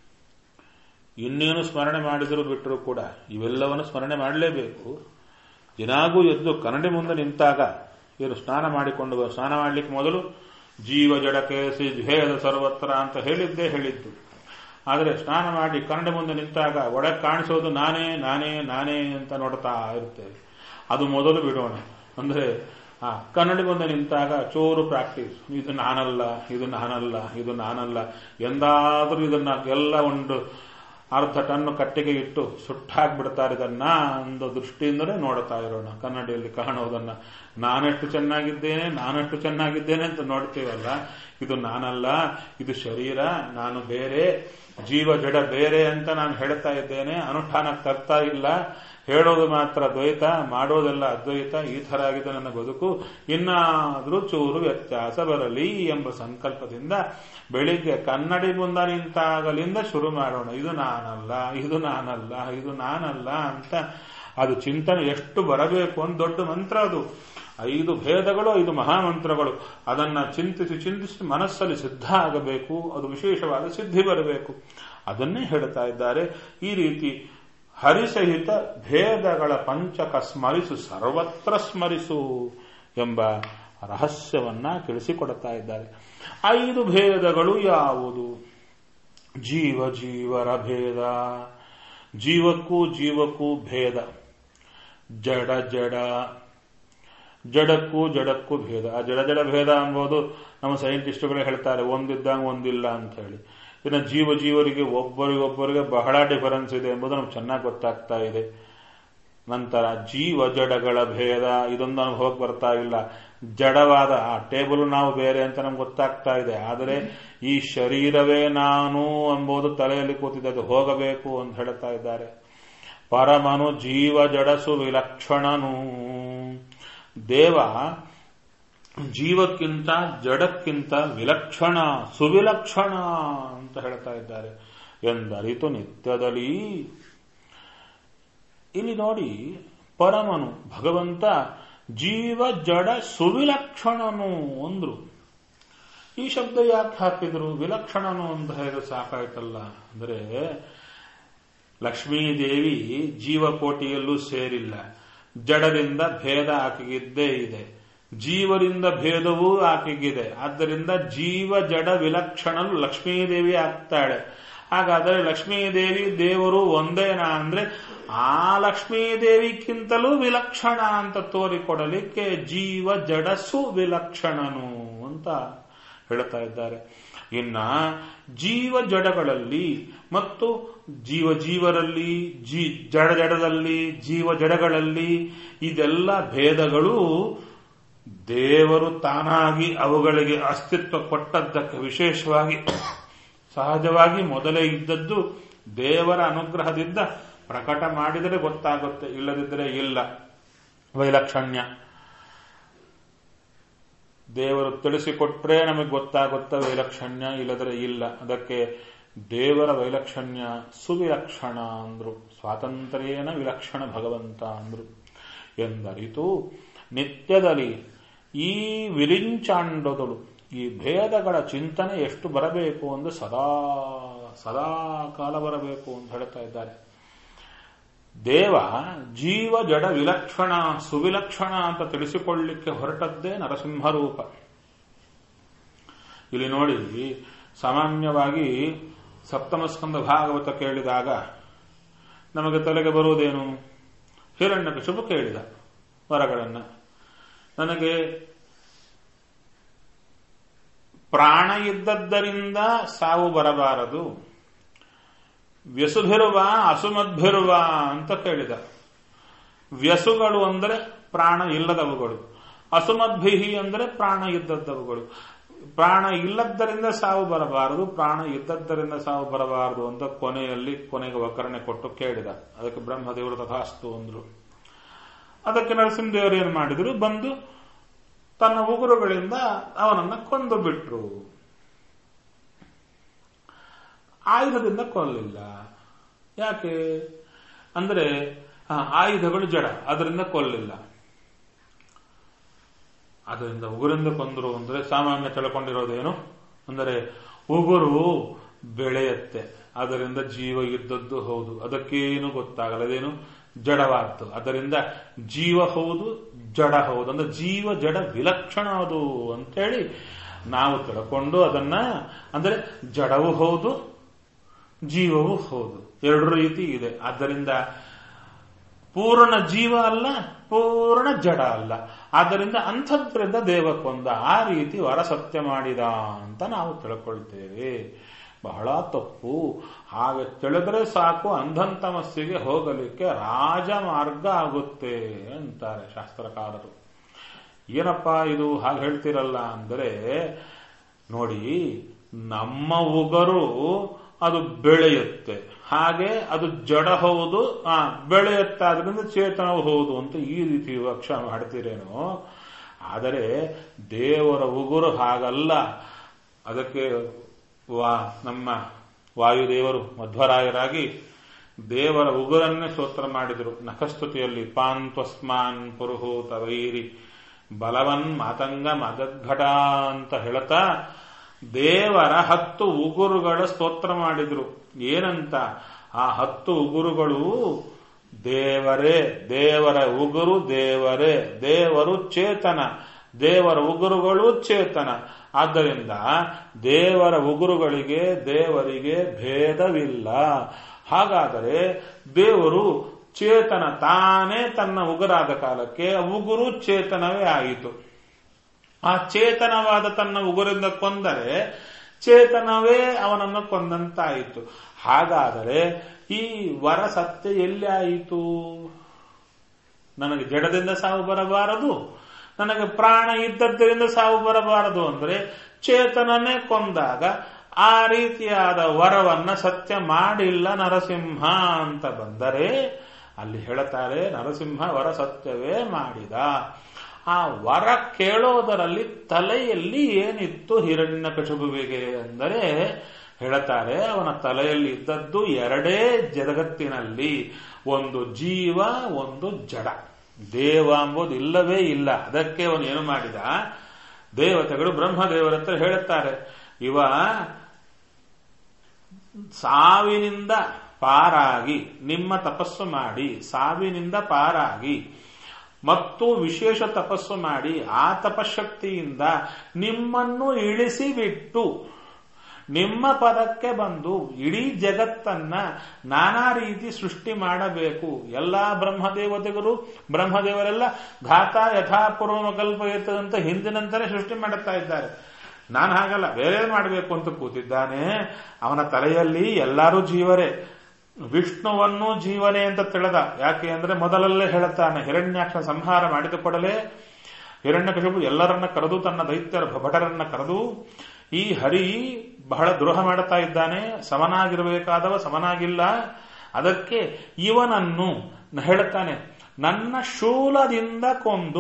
ಇನ್ನೇನು ಸ್ಮರಣೆ ಮಾಡಿದರೂ ಬಿಟ್ಟರೂ ಕೂಡ ಇವೆಲ್ಲವನ್ನು ಸ್ಮರಣೆ ಮಾಡಲೇಬೇಕು ದಿನಾಗೂ ಎದ್ದು ಕನ್ನಡಿ ಮುಂದೆ ನಿಂತಾಗ ಏನು ಸ್ನಾನ ಮಾಡಿಕೊಂಡು ಸ್ನಾನ ಮಾಡಲಿಕ್ಕೆ ಮೊದಲು ಜೀವ ಜಡಕೆ ಭೇದ ಸರ್ವತ್ರ ಅಂತ ಹೇಳಿದ್ದೇ ಹೇಳಿದ್ದು ಆದರೆ ಸ್ನಾನ ಮಾಡಿ ಕನ್ನಡ ಮುಂದೆ ನಿಂತಾಗ ಒಳಗೆ ಕಾಣಿಸೋದು ನಾನೇ ನಾನೇ ನಾನೇ ಅಂತ ನೋಡ್ತಾ ಇರ್ತೇವೆ ಅದು ಮೊದಲು ಬಿಡೋಣ ಅಂದ್ರೆ ಆ ಕನ್ನಡಿ ಮುಂದೆ ನಿಂತಾಗ ಚೋರು ಪ್ರಾಕ್ಟೀಸ್ ಇದು ನಾನಲ್ಲ ಇದು ನಾನಲ್ಲ ಇದು ನಾನಲ್ಲ ಎಂದಾದ್ರೂ ಇದನ್ನ ಎಲ್ಲ ಒಂದು ಅರ್ಧ ಟನ್ ಕಟ್ಟಿಗೆ ಇಟ್ಟು ಸುಟ್ಟಾಕ್ಬಿಡ್ತಾರೆ ಇದನ್ನ ಒಂದು ದೃಷ್ಟಿಯಿಂದಲೇ ನೋಡ್ತಾ ಇರೋಣ ಕನ್ನಡಿಯಲ್ಲಿ ಕಾಣೋದನ್ನ ನಾನೆಷ್ಟು ಚೆನ್ನಾಗಿದ್ದೇನೆ ನಾನೆಷ್ಟು ಚೆನ್ನಾಗಿದ್ದೇನೆ ಅಂತ ನೋಡ್ತೀವಲ್ಲ ಇದು ನಾನಲ್ಲ ಇದು ಶರೀರ ನಾನು ಬೇರೆ ಜೀವ ಜಡ ಬೇರೆ ಅಂತ ನಾನು ಹೇಳ್ತಾ ಇದ್ದೇನೆ ಅನುಷ್ಠಾನಕ್ಕೆ ತರ್ತಾ ಇಲ್ಲ ಹೇಳೋದು ಮಾತ್ರ ದ್ವೈತ ಮಾಡೋದೆಲ್ಲ ಅದ್ವೈತ ಈ ತರ ಆಗಿದೆ ನನ್ನ ಬದುಕು ಇನ್ನಾದ್ರೂ ಚೂರು ವ್ಯತ್ಯಾಸ ಬರಲಿ ಎಂಬ ಸಂಕಲ್ಪದಿಂದ ಬೆಳಿಗ್ಗೆ ಕನ್ನಡಿ ಮುಂದ ನಿಂತಾಗಲಿಂದ ಶುರು ಮಾಡೋಣ ಇದು ನಾನಲ್ಲ ಇದು ನಾನಲ್ಲ ಇದು ನಾನಲ್ಲ ಅಂತ ಅದು ಚಿಂತನೆ ಎಷ್ಟು ಬರಬೇಕು ಅಂತ ದೊಡ್ಡ ಮಂತ್ರ ಅದು ಐದು ಭೇದಗಳು ಐದು ಮಹಾಮಂತ್ರಗಳು ಅದನ್ನ ಚಿಂತಿಸಿ ಚಿಂತಿಸಿ ಮನಸ್ಸಲ್ಲಿ ಸಿದ್ಧ ಆಗಬೇಕು ಅದು ವಿಶೇಷವಾದ ಸಿದ್ಧಿ ಬರಬೇಕು ಅದನ್ನೇ ಹೇಳ್ತಾ ಇದ್ದಾರೆ ಈ ರೀತಿ ಹರಿಸಹಿತ ಭೇದಗಳ ಪಂಚಕ ಸ್ಮರಿಸು ಸರ್ವತ್ರ ಸ್ಮರಿಸು ಎಂಬ ರಹಸ್ಯವನ್ನ ತಿಳಿಸಿಕೊಡುತ್ತಾ ಇದ್ದಾರೆ ಐದು ಭೇದಗಳು ಯಾವುದು ಜೀವ ಜೀವರ ಭೇದ ಜೀವಕ್ಕೂ ಜೀವಕ್ಕೂ ಭೇದ ಜಡ ಜಡ ಜಡಕ್ಕೂ ಜಡಕ್ಕೂ ಭೇದ ಆ ಜಡ ಜಡ ಭೇದ ಎಂಬುದು ನಮ್ಮ ಸೈಂಟಿಸ್ಟ್ಗಳೇ ಹೇಳ್ತಾರೆ ಒಂದಿದ್ದಂಗ ಒಂದಿಲ್ಲ ಅಂತ ಹೇಳಿ ಇನ್ನು ಜೀವ ಜೀವರಿಗೆ ಒಬ್ಬರಿಗೊಬ್ಬರಿಗೆ ಬಹಳ ಡಿಫರೆನ್ಸ್ ಇದೆ ಎಂಬುದು ನಮ್ಗೆ ಚೆನ್ನಾಗಿ ಗೊತ್ತಾಗ್ತಾ ಇದೆ ನಂತರ ಜೀವ ಜಡಗಳ ಭೇದ ಇದೊಂದು ಅನುಭವಕ್ಕೆ ಬರ್ತಾ ಇಲ್ಲ ಜಡವಾದ ಆ ಟೇಬಲ್ ನಾವು ಬೇರೆ ಅಂತ ನಮ್ಗೆ ಗೊತ್ತಾಗ್ತಾ ಇದೆ ಆದರೆ ಈ ಶರೀರವೇ ನಾನು ಎಂಬುದು ತಲೆಯಲ್ಲಿ ಕೂತಿದೆ ಅದು ಹೋಗಬೇಕು ಅಂತ ಹೇಳ್ತಾ ಇದ್ದಾರೆ ಪರಮನು ಜೀವ ಜಡಸು ವಿಲಕ್ಷಣನು ದೇವ ಜೀವಕ್ಕಿಂತ ಜಡಕ್ಕಿಂತ ವಿಲಕ್ಷಣ ಸುವಿಲಕ್ಷಣ ಅಂತ ಹೇಳ್ತಾ ಇದ್ದಾರೆ ಎಂದರಿತು ನಿತ್ಯದಲ್ಲಿ ಇಲ್ಲಿ ನೋಡಿ ಪರಮನು ಭಗವಂತ ಜೀವ ಜಡ ಸುವಿಲಕ್ಷಣನು ಅಂದ್ರು ಈ ಶಬ್ದ ಯಾಕೆ ಹಾಕಿದ್ರು ವಿಲಕ್ಷಣನು ಅಂತ ಹೇಳಿದ್ರೆ ಸಾಕಾಯ್ತಲ್ಲ ಅಂದ್ರೆ ಲಕ್ಷ್ಮೀದೇವಿ ಜೀವಕೋಟಿಯಲ್ಲೂ ಸೇರಿಲ್ಲ ಜಡದಿಂದ ಭೇದ ಆಕೆಗಿದ್ದೇ ಇದೆ ಜೀವರಿಂದ ಭೇದವೂ ಆಕೆಗಿದೆ ಆದ್ದರಿಂದ ಜೀವ ಜಡ ವಿಲಕ್ಷಣನು ಲಕ್ಷ್ಮೀದೇವಿ ಆಗ್ತಾಳೆ ಹಾಗಾದರೆ ಲಕ್ಷ್ಮೀದೇವಿ ದೇವರು ಒಂದೇನಾ ಅಂದ್ರೆ ಆ ಲಕ್ಷ್ಮೀದೇವಿಗಿಂತಲೂ ವಿಲಕ್ಷಣ ಅಂತ ತೋರಿಕೊಡಲಿಕ್ಕೆ ಜೀವ ಜಡಸು ವಿಲಕ್ಷಣನು ಅಂತ ಹೇಳ್ತಾ ಇದ್ದಾರೆ ಇನ್ನ ಜೀವ ಜಡಗಳಲ್ಲಿ ಮತ್ತು ಜೀವ ಜೀವರಲ್ಲಿ ಜೀ ಜಡ ಜಡದಲ್ಲಿ ಜೀವ ಜಡಗಳಲ್ಲಿ ಇದೆಲ್ಲ ಭೇದಗಳು ದೇವರು ತಾನಾಗಿ ಅವುಗಳಿಗೆ ಅಸ್ತಿತ್ವ ಕೊಟ್ಟದ್ದಕ್ಕೆ ವಿಶೇಷವಾಗಿ ಸಹಜವಾಗಿ ಮೊದಲೇ ಇದ್ದದ್ದು ದೇವರ ಅನುಗ್ರಹದಿಂದ ಪ್ರಕಟ ಮಾಡಿದರೆ ಗೊತ್ತಾಗುತ್ತೆ ಇಲ್ಲದಿದ್ದರೆ ಇಲ್ಲ ವೈಲಕ್ಷಣ್ಯ ದೇವರು ತಿಳಿಸಿಕೊಟ್ರೆ ನಮಗೆ ಗೊತ್ತಾಗುತ್ತೆ ವೈಲಕ್ಷಣ್ಯ ಇಲ್ಲದ್ರೆ ಇಲ್ಲ ಅದಕ್ಕೆ ದೇವರ ವೈಲಕ್ಷಣ್ಯ ಸುವಿಲಕ್ಷಣ ಅಂದ್ರು ಸ್ವಾತಂತ್ರ್ಯೇನ ವಿಲಕ್ಷಣ ಭಗವಂತ ಅಂದ್ರು ಎಂದರಿತು ನಿತ್ಯದಲ್ಲಿ ಈ ವಿರಿಂಚಾಂಡದಳು ಈ ಭೇದಗಳ ಚಿಂತನೆ ಎಷ್ಟು ಬರಬೇಕು ಅಂದ್ರೆ ಸದಾ ಸದಾ ಕಾಲ ಬರಬೇಕು ಅಂತ ಹೇಳ್ತಾ ಇದ್ದಾರೆ ದೇವ ಜೀವ ಜಡ ವಿಲಕ್ಷಣ ಸುವಿಲಕ್ಷಣ ಅಂತ ತಿಳಿಸಿಕೊಳ್ಳಿಕ್ಕೆ ಹೊರಟದ್ದೇ ನರಸಿಂಹರೂಪ ಇಲ್ಲಿ ನೋಡಿ ಸಾಮಾನ್ಯವಾಗಿ ಸಪ್ತಮಸ್ಕಂದ ಭಾಗವತ ಕೇಳಿದಾಗ ನಮಗೆ ತಲೆಗೆ ಬರುವುದೇನು ಹಿರಣ್ಯಕಶಿಪು ಕೇಳಿದ ವರಗಳನ್ನ ನನಗೆ ಪ್ರಾಣ ಇದ್ದದ್ದರಿಂದ ಸಾವು ಬರಬಾರದು ವ್ಯಸುಭಿರುವ ಅಸುಮದ್ಭಿರುವ ಅಂತ ಕೇಳಿದ ವ್ಯಸುಗಳು ಅಂದರೆ ಪ್ರಾಣ ಇಲ್ಲದವುಗಳು ಅಸುಮದ್ಭಿಹಿ ಅಂದರೆ ಪ್ರಾಣ ಇದ್ದದ್ದವುಗಳು ಪ್ರಾಣ ಇಲ್ಲದ್ದರಿಂದ ಸಾವು ಬರಬಾರದು ಪ್ರಾಣ ಇದ್ದದ್ದರಿಂದ ಸಾವು ಬರಬಾರದು ಅಂತ ಕೊನೆಯಲ್ಲಿ ಕೊನೆಗೆ ಒಕ್ಕರಣೆ ಕೊಟ್ಟು ಕೇಳಿದ ಅದಕ್ಕೆ ಬ್ರಹ್ಮದೇವರು ತಥಾಸ್ತು ಅಂದ್ರು ಅದಕ್ಕೆ ನರಸಿಂಹದೇವರು ಏನ್ ಮಾಡಿದ್ರು ಬಂದು ತನ್ನ ಉಗುರುಗಳಿಂದ ಅವನನ್ನ ಕೊಂದು ಬಿಟ್ರು ಆಯುಧದಿಂದ ಕೊಲ್ಲಿಲ್ಲ ಯಾಕೆ ಅಂದ್ರೆ ಆಯುಧಗಳು ಜಡ ಅದರಿಂದ ಕೊಲ್ಲಿಲ್ಲ ಅದರಿಂದ ಉಗುರಿಂದ ಕೊಂದರು ಅಂದ್ರೆ ಸಾಮಾನ್ಯ ತಿಳ್ಕೊಂಡಿರೋದೇನು ಅಂದರೆ ಉಗುರು ಬೆಳೆಯತ್ತೆ ಅದರಿಂದ ಜೀವ ಇದ್ದದ್ದು ಹೌದು ಅದಕ್ಕೇನು ಗೊತ್ತಾಗಲ್ಲ ಅದೇನು ಜಡವಾದ್ದು ಅದರಿಂದ ಜೀವ ಹೌದು ಜಡ ಹೌದು ಅಂದ್ರೆ ಜೀವ ಜಡ ವಿಲಕ್ಷಣ ಅದು ಅಂತೇಳಿ ನಾವು ತಿಳ್ಕೊಂಡು ಅದನ್ನ ಅಂದ್ರೆ ಜಡವೂ ಹೌದು ಜೀವವೂ ಹೌದು ಎರಡು ರೀತಿ ಇದೆ ಆದ್ದರಿಂದ ಪೂರ್ಣ ಜೀವ ಅಲ್ಲ ಪೂರ್ಣ ಜಡ ಅಲ್ಲ ಆದ್ದರಿಂದ ಅಂಥದ್ರಿಂದ ದೇವ ಕೊಂದ ಆ ರೀತಿ ವರ ಸತ್ಯ ಮಾಡಿದ ಅಂತ ನಾವು ತಿಳ್ಕೊಳ್ತೇವೆ ಬಹಳ ತಪ್ಪು ಹಾಗೆ ತಿಳಿದ್ರೆ ಸಾಕು ಅಂಧಂತಮಸ್ಸಿಗೆ ಹೋಗಲಿಕ್ಕೆ ರಾಜಮಾರ್ಗ ಆಗುತ್ತೆ ಅಂತಾರೆ ಶಾಸ್ತ್ರಕಾರರು ಏನಪ್ಪಾ ಇದು ಹಾಗೆ ಹೇಳ್ತಿರಲ್ಲ ಅಂದರೆ ನೋಡಿ ನಮ್ಮ ಉಗರು ಅದು ಬೆಳೆಯುತ್ತೆ ಹಾಗೆ ಅದು ಜಡ ಹೌದು ಆ ಬೆಳೆಯುತ್ತೆ ಅದರಿಂದ ಚೇತನವು ಹೌದು ಅಂತ ಈ ರೀತಿ ವಿವಕ್ಷ ಮಾಡ್ತೀರೇನೋ ಆದರೆ ದೇವರ ಉಗುರು ಹಾಗಲ್ಲ ಅದಕ್ಕೆ ವಾ ನಮ್ಮ ವಾಯುದೇವರು ಮಧ್ವರಾಯರಾಗಿ ದೇವರ ಉಗುರನ್ನೇ ಸ್ತೋತ್ರ ಮಾಡಿದರು ನಖಸ್ತುತಿಯಲ್ಲಿ ಪಾಂತ್ವಸ್ಮಾನ್ ಪುರುಹೂತ ವೈರಿ ಬಲವನ್ ಮಾತಂಗ ಮದದ್ಘಟ ಅಂತ ಹೇಳ್ತಾ ದೇವರ ಹತ್ತು ಉಗುರುಗಳ ಸ್ತೋತ್ರ ಮಾಡಿದ್ರು ಏನಂತ ಆ ಹತ್ತು ಉಗುರುಗಳು ದೇವರೇ ದೇವರ ಉಗುರು ದೇವರೇ ದೇವರು ಚೇತನ ದೇವರ ಉಗುರುಗಳು ಚೇತನ ಆದ್ದರಿಂದ ದೇವರ ಉಗುರುಗಳಿಗೆ ದೇವರಿಗೆ ಭೇದವಿಲ್ಲ ಹಾಗಾದರೆ ದೇವರು ಚೇತನ ತಾನೇ ತನ್ನ ಉಗುರಾದ ಕಾಲಕ್ಕೆ ಉಗುರು ಚೇತನವೇ ಆಯಿತು ಆ ಚೇತನವಾದ ತನ್ನ ಉಗುರಿಂದ ಕೊಂದರೆ ಚೇತನವೇ ಅವನನ್ನು ಕೊಂದಂತಾಯಿತು ಹಾಗಾದರೆ ಈ ವರ ಸತ್ಯ ಎಲ್ಲಿ ಆಯಿತು ನನಗೆ ಜಡದಿಂದ ಸಾವು ಬರಬಾರದು ನನಗೆ ಪ್ರಾಣ ಇದ್ದದ್ದರಿಂದ ಸಾವು ಬರಬಾರದು ಅಂದ್ರೆ ಚೇತನನೇ ಕೊಂದಾಗ ಆ ರೀತಿಯಾದ ವರವನ್ನ ಸತ್ಯ ಮಾಡಿಲ್ಲ ನರಸಿಂಹ ಅಂತ ಬಂದರೆ ಅಲ್ಲಿ ಹೇಳುತ್ತಾರೆ ನರಸಿಂಹ ವರ ಸತ್ಯವೇ ಮಾಡಿದ ಆ ವರ ಕೇಳೋದರಲ್ಲಿ ತಲೆಯಲ್ಲಿ ಏನಿತ್ತು ಹಿರಣ್ಯ ಕಶುಬುವಿಗೆ ಅಂದರೆ ಹೇಳುತ್ತಾರೆ ಅವನ ತಲೆಯಲ್ಲಿ ಇದ್ದದ್ದು ಎರಡೇ ಜಗತ್ತಿನಲ್ಲಿ ಒಂದು ಜೀವ ಒಂದು ಜಡ ದೇವ ಎಂಬುದು ಇಲ್ಲವೇ ಇಲ್ಲ ಅದಕ್ಕೆ ಅವನು ಏನು ಮಾಡಿದ ದೇವತೆಗಳು ಬ್ರಹ್ಮದೇವರ ಹತ್ರ ಹೇಳುತ್ತಾರೆ ಇವ ಸಾವಿನಿಂದ ಪಾರಾಗಿ ನಿಮ್ಮ ತಪಸ್ಸು ಮಾಡಿ ಸಾವಿನಿಂದ ಪಾರಾಗಿ ಮತ್ತು ವಿಶೇಷ ತಪಸ್ಸು ಮಾಡಿ ಆ ತಪಶಕ್ತಿಯಿಂದ ನಿಮ್ಮನ್ನು ಇಳಿಸಿಬಿಟ್ಟು ನಿಮ್ಮ ಪದಕ್ಕೆ ಬಂದು ಇಡೀ ಜಗತ್ತನ್ನ ನಾನಾ ರೀತಿ ಸೃಷ್ಟಿ ಮಾಡಬೇಕು ಎಲ್ಲಾ ಬ್ರಹ್ಮದೇವತೆಗಳು ಬ್ರಹ್ಮದೇವರೆಲ್ಲ ಘಾತ ಯಥಾಪೂರ್ವ ಕಲ್ಪಯುತ ಅಂತ ಹಿಂದಿನಂತಲೇ ಸೃಷ್ಟಿ ಮಾಡುತ್ತಾ ಇದ್ದಾರೆ ನಾನು ಹಾಗಲ್ಲ ಬೇರೆ ಮಾಡಬೇಕು ಅಂತ ಕೂತಿದ್ದಾನೆ ಅವನ ತಲೆಯಲ್ಲಿ ಎಲ್ಲರೂ ಜೀವರೇ ವಿಷ್ಣುವನ್ನು ಜೀವನೇ ಅಂತ ತಿಳಿದ ಯಾಕೆ ಅಂದ್ರೆ ಮೊದಲಲ್ಲೇ ಹೇಳುತ್ತಾನೆ ಹಿರಣ್ಯಾಕ್ಷ ಸಂಹಾರ ಮಾಡಿದ ಕೂಡಲೇ ಹಿರಣ್ಯಕಶಿಪು ಎಲ್ಲರನ್ನ ಕರೆದು ತನ್ನ ದೈತ್ಯರ ಭಟರನ್ನ ಕರೆದು ಈ ಹರಿ ಬಹಳ ದ್ರೋಹ ಮಾಡುತ್ತಾ ಇದ್ದಾನೆ ಸಮನಾಗಿರಬೇಕಾದವ ಸಮನಾಗಿಲ್ಲ ಅದಕ್ಕೆ ಇವನನ್ನು ಹೇಳುತ್ತಾನೆ ನನ್ನ ಶೂಲದಿಂದ ಕೊಂದು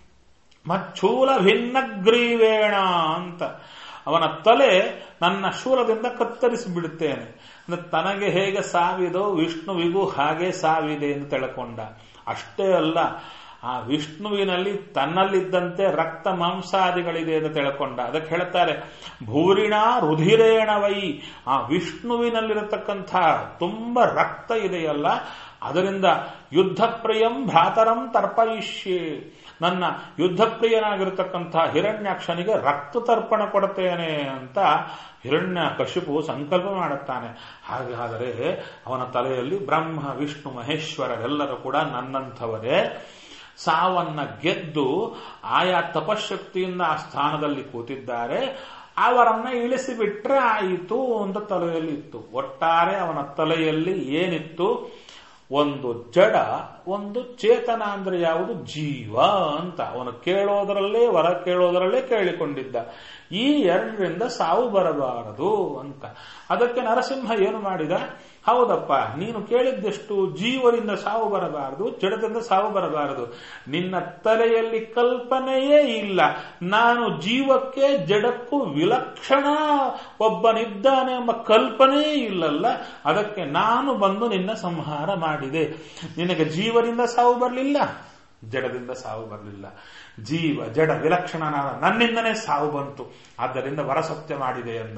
ಮಚ್ಚೂಲ ಭಿನ್ನಗ್ರೀವೇಣ ಅಂತ ಅವನ ತಲೆ ನನ್ನ ಶೂಲದಿಂದ ಕತ್ತರಿಸಿ ಬಿಡುತ್ತೇನೆ ಅಂದ್ರೆ ತನಗೆ ಹೇಗೆ ಸಾವಿದೋ ವಿಷ್ಣುವಿಗೂ ಹಾಗೆ ಸಾವಿದೆ ಎಂದು ತಿಳ್ಕೊಂಡ ಅಷ್ಟೇ ಅಲ್ಲ ಆ ವಿಷ್ಣುವಿನಲ್ಲಿ ತನ್ನಲ್ಲಿದ್ದಂತೆ ರಕ್ತ ಮಾಂಸಾದಿಗಳಿದೆ ಎಂದು ತಿಳ್ಕೊಂಡ ಅದಕ್ಕೆ ಹೇಳ್ತಾರೆ ಭೂರಿಣ ರುಧಿರೇಣವೈ ಆ ವಿಷ್ಣುವಿನಲ್ಲಿರತಕ್ಕಂಥ ತುಂಬ ರಕ್ತ ಇದೆಯಲ್ಲ ಅದರಿಂದ ಯುದ್ಧ ಪ್ರಿಯಂ ಭ್ರಾತರಂ ತರ್ಪಯಿಷ್ಯೆ ನನ್ನ ಯುದ್ಧ ಪ್ರಿಯನಾಗಿರತಕ್ಕಂಥ ಹಿರಣ್ಯಾಕ್ಷನಿಗೆ ರಕ್ತ ತರ್ಪಣ ಕೊಡುತ್ತೇನೆ ಅಂತ ಹಿರಣ್ಯ ಕಶಿಪು ಸಂಕಲ್ಪ ಮಾಡುತ್ತಾನೆ ಹಾಗಾದರೆ ಅವನ ತಲೆಯಲ್ಲಿ ಬ್ರಹ್ಮ ವಿಷ್ಣು ಮಹೇಶ್ವರರೆಲ್ಲರೂ ಕೂಡ ನನ್ನಂಥವರೇ ಸಾವನ್ನ ಗೆದ್ದು ಆಯಾ ತಪಶಕ್ತಿಯಿಂದ ಆ ಸ್ಥಾನದಲ್ಲಿ ಕೂತಿದ್ದಾರೆ ಅವರನ್ನ ಇಳಿಸಿಬಿಟ್ರೆ ಆಯಿತು ಅಂತ ತಲೆಯಲ್ಲಿ ಇತ್ತು ಒಟ್ಟಾರೆ ಅವನ ತಲೆಯಲ್ಲಿ ಏನಿತ್ತು ಒಂದು ಜಡ ಒಂದು ಚೇತನ ಅಂದ್ರೆ ಯಾವುದು ಜೀವ ಅಂತ ಅವನು ಕೇಳೋದರಲ್ಲೇ ವರ ಕೇಳೋದರಲ್ಲೇ ಕೇಳಿಕೊಂಡಿದ್ದ ಈ ಎರಡರಿಂದ ಸಾವು ಬರಬಾರದು ಅಂತ ಅದಕ್ಕೆ ನರಸಿಂಹ ಏನು ಮಾಡಿದ ಹೌದಪ್ಪ ನೀನು ಕೇಳಿದ್ದೆಷ್ಟು ಜೀವರಿಂದ ಸಾವು ಬರಬಾರದು ಜಡದಿಂದ ಸಾವು ಬರಬಾರದು ನಿನ್ನ ತಲೆಯಲ್ಲಿ ಕಲ್ಪನೆಯೇ ಇಲ್ಲ ನಾನು ಜೀವಕ್ಕೆ ಜಡಕ್ಕೂ ವಿಲಕ್ಷಣ ಒಬ್ಬನಿದ್ದಾನೆ ಎಂಬ ಕಲ್ಪನೆಯೇ ಇಲ್ಲಲ್ಲ ಅದಕ್ಕೆ ನಾನು ಬಂದು ನಿನ್ನ ಸಂಹಾರ ಮಾಡಿದೆ ನಿನಗೆ ಜೀವದಿಂದ ಸಾವು ಬರಲಿಲ್ಲ ಜಡದಿಂದ ಸಾವು ಬರಲಿಲ್ಲ ಜೀವ ಜಡ ವಿಲಕ್ಷಣ ನನ್ನಿಂದನೇ ಸಾವು ಬಂತು ಆದ್ದರಿಂದ ವರಸತ್ಯ ಮಾಡಿದೆ ಎಂದ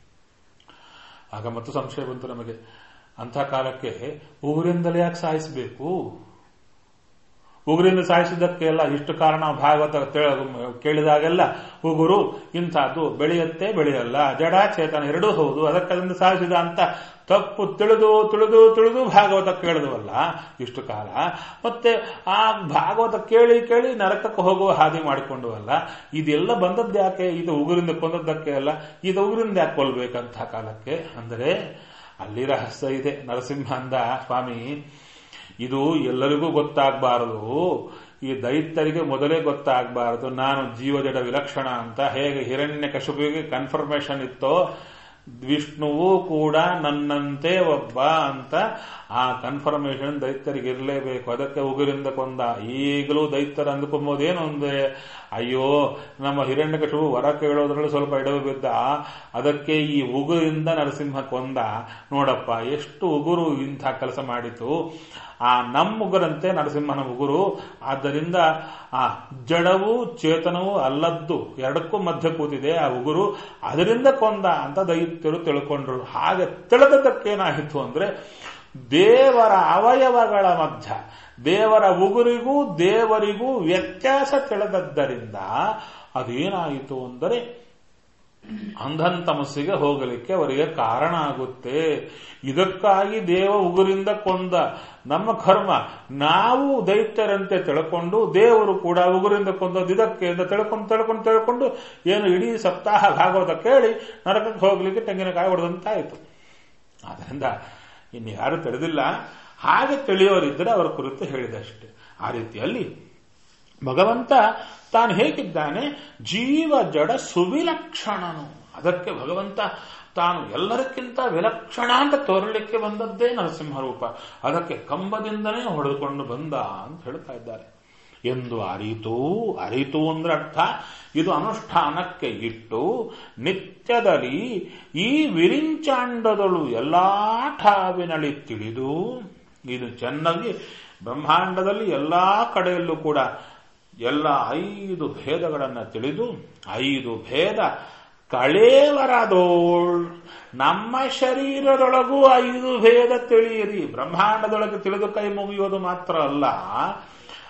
ಆಗ ಮತ್ತು ಸಂಶಯ ಬಂತು ನಮಗೆ ಅಂಥ ಕಾಲಕ್ಕೆ ಉಗುರಿಂದಲೇ ಯಾಕೆ ಸಾಯಿಸಬೇಕು ಉಗುರಿಂದ ಸಾಯಿಸಿದ್ದಕ್ಕೆ ಎಲ್ಲ ಇಷ್ಟು ಕಾರಣ ಭಾಗವತ ಕೇಳಿದಾಗೆಲ್ಲ ಉಗುರು ಇಂಥದ್ದು ಬೆಳೆಯುತ್ತೆ ಬೆಳೆಯಲ್ಲ ಜಡ ಚೇತನ ಎರಡೂ ಹೌದು ಅದಕ್ಕದಿಂದ ಸಾಯಿಸಿದ ಅಂತ ತಪ್ಪು ತಿಳಿದು ತಿಳಿದು ತಿಳಿದು ಭಾಗವತ ಕೇಳಿದವಲ್ಲ ಇಷ್ಟು ಕಾಲ ಮತ್ತೆ ಆ ಭಾಗವತ ಕೇಳಿ ಕೇಳಿ ನರಕಕ್ಕೆ ಹೋಗುವ ಹಾದಿ ಮಾಡಿಕೊಂಡವಲ್ಲ ಇದೆಲ್ಲ ಬಂದದ್ದು ಯಾಕೆ ಇದು ಉಗುರಿಂದ ಕೊಂದದ್ದಕ್ಕೆ ಅಲ್ಲ ಇದು ಉಗುರಿಂದ ಯಾಕೆ ಕೊಲ್ಬೇಕಂತ ಕಾಲಕ್ಕೆ ಅಂದರೆ ಅಲ್ಲಿ ರಹಸ್ಯ ಇದೆ ನರಸಿಂಹ ಅಂದ ಸ್ವಾಮಿ ಇದು ಎಲ್ಲರಿಗೂ ಗೊತ್ತಾಗಬಾರದು ಈ ದೈತ್ಯರಿಗೆ ಮೊದಲೇ ಗೊತ್ತಾಗಬಾರದು ನಾನು ಜೀವಜಡ ವಿಲಕ್ಷಣ ಅಂತ ಹೇಗೆ ಹಿರಣ್ಯ ಕಶುಪಿಗೆ ಕನ್ಫರ್ಮೇಶನ್ ಇತ್ತೋ ವಿಷ್ಣುವು ಕೂಡ ನನ್ನಂತೆ ಒಬ್ಬ ಅಂತ ಆ ಕನ್ಫರ್ಮೇಶನ್ ದೈತ್ಯರಿಗೆ ಇರಲೇಬೇಕು ಅದಕ್ಕೆ ಉಗುರಿಂದ ಕೊಂದ ಈಗಲೂ ದೈತ್ಯರು ಅಂದುಕೊಂಬೋದೇನು ಅಂದ್ರೆ ಅಯ್ಯೋ ನಮ್ಮ ಹಿರಣ್ಯಕಶಿಪು ವರ ಕೇಳೋದ್ರಲ್ಲಿ ಸ್ವಲ್ಪ ಎಡವು ಬಿದ್ದ ಅದಕ್ಕೆ ಈ ಉಗುರಿಂದ ನರಸಿಂಹ ಕೊಂದ ನೋಡಪ್ಪ ಎಷ್ಟು ಉಗುರು ಇಂಥ ಕೆಲಸ ಮಾಡಿತು ಆ ನಮ್ಮ ಉಗುರಂತೆ ನರಸಿಂಹನ ಉಗುರು ಆದ್ದರಿಂದ ಆ ಜಡವು ಚೇತನವು ಅಲ್ಲದ್ದು ಎರಡಕ್ಕೂ ಮಧ್ಯ ಕೂತಿದೆ ಆ ಉಗುರು ಅದರಿಂದ ಕೊಂದ ಅಂತ ದೈತ್ಯರು ತಿಳ್ಕೊಂಡ್ರು ಹಾಗೆ ತಿಳಿದದ್ದಕ್ಕೇನಾಯಿತು ಅಂದ್ರೆ ದೇವರ ಅವಯವಗಳ ಮಧ್ಯ ದೇವರ ಉಗುರಿಗೂ ದೇವರಿಗೂ ವ್ಯತ್ಯಾಸ ತಿಳಿದದ್ದರಿಂದ ಅದೇನಾಯಿತು ಅಂದರೆ ಅಂಧನ್ ತಮಸ್ಸಿಗೆ ಹೋಗಲಿಕ್ಕೆ ಅವರಿಗೆ ಕಾರಣ ಆಗುತ್ತೆ ಇದಕ್ಕಾಗಿ ದೇವ ಉಗುರಿಂದ ಕೊಂದ ನಮ್ಮ ಕರ್ಮ ನಾವು ದೈತ್ಯರಂತೆ ತಿಳ್ಕೊಂಡು ದೇವರು ಕೂಡ ಉಗುರಿಂದ ಕೊಂದದ್ದು ಇದಕ್ಕೆ ಅಂತ ತಿಳ್ಕೊಂಡು ತಿಳ್ಕೊಂಡು ತಿಳ್ಕೊಂಡು ಏನು ಇಡೀ ಸಪ್ತಾಹ ಭಾಗವತ ಕೇಳಿ ನರಕಕ್ಕೆ ಹೋಗ್ಲಿಕ್ಕೆ ತೆಂಗಿನಕಾಯಿ ಹೊಡೆದಂತಾಯಿತು ಆದ್ದರಿಂದ ಇನ್ನು ಯಾರು ತಿಳಿದಿಲ್ಲ ಹಾಗೆ ತಿಳಿಯೋರಿದ್ದರೆ ಅವರ ಕುರಿತು ಹೇಳಿದಷ್ಟೇ ಆ ರೀತಿಯಲ್ಲಿ ಭಗವಂತ ತಾನು ಹೇಗಿದ್ದಾನೆ ಜೀವ ಜಡ ಸುವಿಲಕ್ಷಣನು ಅದಕ್ಕೆ ಭಗವಂತ ತಾನು ಎಲ್ಲರಕ್ಕಿಂತ ವಿಲಕ್ಷಣ ಅಂತ ತೋರಲಿಕ್ಕೆ ಬಂದದ್ದೇ ನರಸಿಂಹ ರೂಪ ಅದಕ್ಕೆ ಕಂಬದಿಂದನೇ ಹೊಡೆದುಕೊಂಡು ಬಂದ ಅಂತ ಹೇಳ್ತಾ ಇದ್ದಾರೆ ಎಂದು ಅರಿತು ಅರಿತು ಅಂದ್ರೆ ಅರ್ಥ ಇದು ಅನುಷ್ಠಾನಕ್ಕೆ ಇಟ್ಟು ನಿತ್ಯದಲ್ಲಿ ಈ ವಿರಿಂಚಾಂಡದಳು ಎಲ್ಲಾ ಠಾವಿನಳಿ ತಿಳಿದು ಇದು ಚೆನ್ನಾಗಿ ಬ್ರಹ್ಮಾಂಡದಲ್ಲಿ ಎಲ್ಲಾ ಕಡೆಯಲ್ಲೂ ಕೂಡ ಎಲ್ಲ ಐದು ಭೇದಗಳನ್ನು ತಿಳಿದು ಐದು ಭೇದ ಕಳೇವರದೋಳ್ ನಮ್ಮ ಶರೀರದೊಳಗೂ ಐದು ಭೇದ ತಿಳಿಯಿರಿ ಬ್ರಹ್ಮಾಂಡದೊಳಗೆ ತಿಳಿದು ಕೈ ಮುಗಿಯೋದು ಮಾತ್ರ ಅಲ್ಲ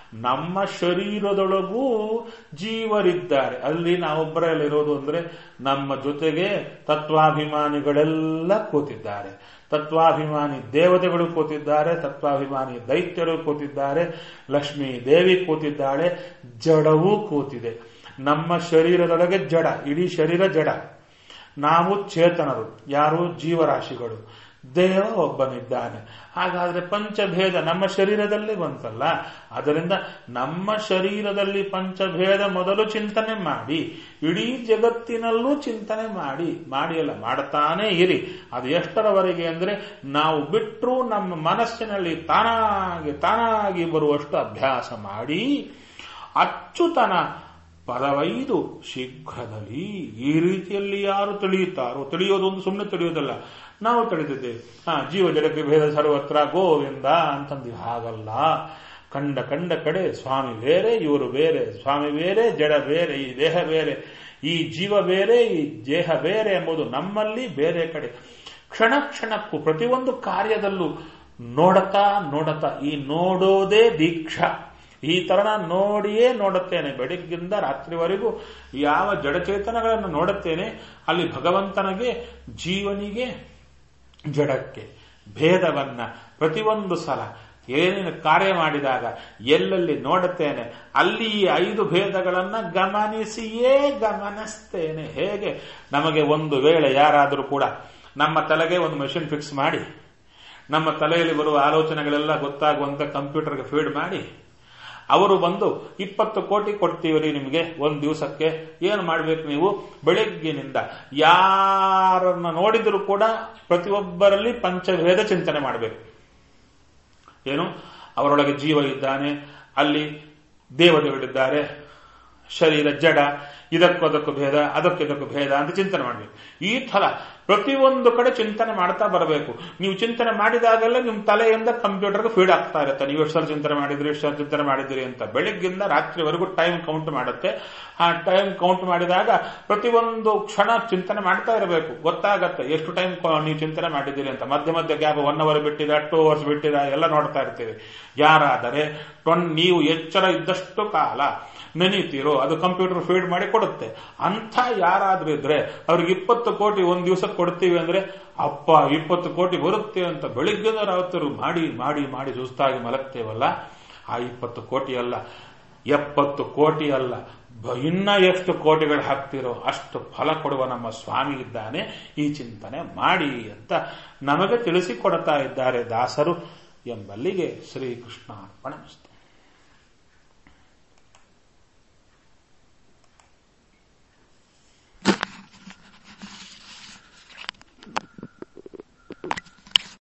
ನಮ್ಮ ಶರೀರದೊಳಗೂ ಜೀವರಿದ್ದಾರೆ ಅಲ್ಲಿ ನಾವೊಬ್ಬರಲ್ಲಿ ಇರೋದು ಅಂದ್ರೆ ನಮ್ಮ ಜೊತೆಗೆ ತತ್ವಾಭಿಮಾನಿಗಳೆಲ್ಲ ಕೂತಿದ್ದಾರೆ ತತ್ವಾಭಿಮಾನಿ ದೇವತೆಗಳು ಕೂತಿದ್ದಾರೆ ತತ್ವಾಭಿಮಾನಿ ದೈತ್ಯರು ಕೂತಿದ್ದಾರೆ ಲಕ್ಷ್ಮೀ ದೇವಿ ಕೂತಿದ್ದಾಳೆ ಜಡವೂ ಕೂತಿದೆ ನಮ್ಮ ಶರೀರದೊಳಗೆ ಜಡ ಇಡೀ ಶರೀರ ಜಡ ನಾವು ಚೇತನರು ಯಾರು ಜೀವರಾಶಿಗಳು ದೇವ ಒಬ್ಬನಿದ್ದಾನೆ ಹಾಗಾದ್ರೆ ಪಂಚಭೇದ ನಮ್ಮ ಶರೀರದಲ್ಲಿ ಬಂತಲ್ಲ ಅದರಿಂದ ನಮ್ಮ ಶರೀರದಲ್ಲಿ ಪಂಚಭೇದ ಮೊದಲು ಚಿಂತನೆ ಮಾಡಿ ಇಡೀ ಜಗತ್ತಿನಲ್ಲೂ ಚಿಂತನೆ ಮಾಡಿ ಮಾಡಿ ಅಲ್ಲ ಮಾಡುತ್ತಾನೇ ಇರಿ ಅದು ಎಷ್ಟರವರೆಗೆ ಅಂದ್ರೆ ನಾವು ಬಿಟ್ಟರೂ ನಮ್ಮ ಮನಸ್ಸಿನಲ್ಲಿ ತಾನಾಗಿ ತಾನಾಗಿ ಬರುವಷ್ಟು ಅಭ್ಯಾಸ ಮಾಡಿ ಅಚ್ಚುತನ ಪದವೈದು ಶೀಘ್ರದಲ್ಲಿ ಈ ರೀತಿಯಲ್ಲಿ ಯಾರು ತಿಳಿಯುತ್ತಾರೋ ತಿಳಿಯೋದು ಒಂದು ಸುಮ್ಮನೆ ತಿಳಿಯೋದಲ್ಲ ನಾವು ತಿಳಿದಿದ್ದೇವೆ ಹಾ ಜೀವ ಜಡಕ್ಕೆ ಭೇದ ಸರ್ವತ್ರ ಗೋವಿಂದ ಅಂತಂದು ಹಾಗಲ್ಲ ಕಂಡ ಕಂಡ ಕಡೆ ಸ್ವಾಮಿ ಬೇರೆ ಇವರು ಬೇರೆ ಸ್ವಾಮಿ ಬೇರೆ ಜಡ ಬೇರೆ ಈ ದೇಹ ಬೇರೆ ಈ ಜೀವ ಬೇರೆ ಈ ದೇಹ ಬೇರೆ ಎಂಬುದು ನಮ್ಮಲ್ಲಿ ಬೇರೆ ಕಡೆ ಕ್ಷಣ ಕ್ಷಣಕ್ಕೂ ಪ್ರತಿಯೊಂದು ಕಾರ್ಯದಲ್ಲೂ ನೋಡತಾ ನೋಡತಾ ಈ ನೋಡೋದೇ ದೀಕ್ಷಾ ಈ ತರನ ನೋಡಿಯೇ ನೋಡುತ್ತೇನೆ ಬೆಳಗ್ಗಿಂದ ರಾತ್ರಿವರೆಗೂ ಯಾವ ಜಡಚೇತನಗಳನ್ನು ನೋಡುತ್ತೇನೆ ಅಲ್ಲಿ ಭಗವಂತನಿಗೆ ಜೀವನಿಗೆ ಜಡಕ್ಕೆ ಭೇದವನ್ನ ಪ್ರತಿಯೊಂದು ಸಲ ಏನೇನು ಕಾರ್ಯ ಮಾಡಿದಾಗ ಎಲ್ಲೆಲ್ಲಿ ನೋಡುತ್ತೇನೆ ಅಲ್ಲಿ ಈ ಐದು ಭೇದಗಳನ್ನ ಗಮನಿಸಿಯೇ ಗಮನಿಸ್ತೇನೆ ಹೇಗೆ ನಮಗೆ ಒಂದು ವೇಳೆ ಯಾರಾದರೂ ಕೂಡ ನಮ್ಮ ತಲೆಗೆ ಒಂದು ಮೆಷಿನ್ ಫಿಕ್ಸ್ ಮಾಡಿ ನಮ್ಮ ತಲೆಯಲ್ಲಿ ಬರುವ ಆಲೋಚನೆಗಳೆಲ್ಲ ಗೊತ್ತಾಗುವಂತ ಕಂಪ್ಯೂಟರ್ಗೆ ಫೀಡ್ ಮಾಡಿ ಅವರು ಬಂದು ಇಪ್ಪತ್ತು ಕೋಟಿ ಕೊಡ್ತೀವಿ ನಿಮಗೆ ಒಂದು ದಿವಸಕ್ಕೆ ಏನು ಮಾಡಬೇಕು ನೀವು ಬೆಳಗ್ಗಿನಿಂದ ಯಾರನ್ನ ನೋಡಿದರೂ ಕೂಡ ಪ್ರತಿಯೊಬ್ಬರಲ್ಲಿ ಪಂಚಭೇದ ಚಿಂತನೆ ಮಾಡಬೇಕು ಏನು ಅವರೊಳಗೆ ಜೀವ ಇದ್ದಾನೆ ಅಲ್ಲಿ ದೇವತೆಗಳಿದ್ದಾರೆ ಶರೀರ ಜಡ ಇದಕ್ಕೂ ಅದಕ್ಕೂ ಭೇದ ಅದಕ್ಕೂ ಇದಕ್ಕೂ ಭೇದ ಅಂತ ಚಿಂತನೆ ಮಾಡಬೇಕು ಈ ಥರ ಪ್ರತಿಯೊಂದು ಕಡೆ ಚಿಂತನೆ ಮಾಡ್ತಾ ಬರಬೇಕು ನೀವು ಚಿಂತನೆ ಮಾಡಿದಾಗೆಲ್ಲ ನಿಮ್ಮ ತಲೆಯಿಂದ ಕಂಪ್ಯೂಟರ್ಗೆ ಫೀಡ್ ಆಗ್ತಾ ಇರುತ್ತೆ ನೀವು ಎಷ್ಟು ಸಲ ಚಿಂತನೆ ಮಾಡಿದ್ರಿ ಎಷ್ಟು ಸಲ ಚಿಂತನೆ ಮಾಡಿದಿರಿ ಅಂತ ಬೆಳಗ್ಗಿಂದ ರಾತ್ರಿವರೆಗೂ ಟೈಮ್ ಕೌಂಟ್ ಮಾಡುತ್ತೆ ಆ ಟೈಮ್ ಕೌಂಟ್ ಮಾಡಿದಾಗ ಪ್ರತಿಯೊಂದು ಕ್ಷಣ ಚಿಂತನೆ ಮಾಡ್ತಾ ಇರಬೇಕು ಗೊತ್ತಾಗತ್ತೆ ಎಷ್ಟು ಟೈಮ್ ನೀವು ಚಿಂತನೆ ಮಾಡಿದ್ದೀರಿ ಅಂತ ಮಧ್ಯ ಮಧ್ಯ ಗ್ಯಾಪ್ ಒನ್ ಅವರ್ ಬಿಟ್ಟಿದ ಟೂ ಅವರ್ಸ್ ಬಿಟ್ಟಿದ ಎಲ್ಲ ನೋಡ್ತಾ ಇರ್ತೀವಿ ಯಾರಾದರೆ ಟೊನ್ ನೀವು ಎಚ್ಚರ ಇದ್ದಷ್ಟು ಕಾಲ ನೆನೀತೀರೋ ಅದು ಕಂಪ್ಯೂಟರ್ ಫೀಡ್ ಮಾಡಿ ಕೊಡುತ್ತೆ ಅಂಥ ಯಾರಾದ್ರೂ ಇದ್ರೆ ಅವ್ರಿಗೆ ಇಪ್ಪತ್ತು ಕೋಟಿ ಒಂದ್ ದಿವಸ ಕೊಡ್ತೀವಿ ಅಂದ್ರೆ ಅಪ್ಪ ಇಪ್ಪತ್ತು ಕೋಟಿ ಬರುತ್ತೆ ಅಂತ ಬೆಳಿಗ್ಗೆದ ರಾತ್ರಿ ಮಾಡಿ ಮಾಡಿ ಮಾಡಿ ಸುಸ್ತಾಗಿ ಮಲಗ್ತೇವಲ್ಲ ಆ ಇಪ್ಪತ್ತು ಕೋಟಿ ಅಲ್ಲ ಎಪ್ಪತ್ತು ಕೋಟಿ ಅಲ್ಲ ಇನ್ನ ಎಷ್ಟು ಕೋಟಿಗಳು ಹಾಕ್ತಿರೋ ಅಷ್ಟು ಫಲ ಕೊಡುವ ನಮ್ಮ ಸ್ವಾಮಿ ಇದ್ದಾನೆ ಈ ಚಿಂತನೆ ಮಾಡಿ ಅಂತ ನಮಗೆ ತಿಳಿಸಿಕೊಡ್ತಾ ಇದ್ದಾರೆ ದಾಸರು ಎಂಬಲ್ಲಿಗೆ ಶ್ರೀಕೃಷ್ಣ ಅರ್ಪಣೆ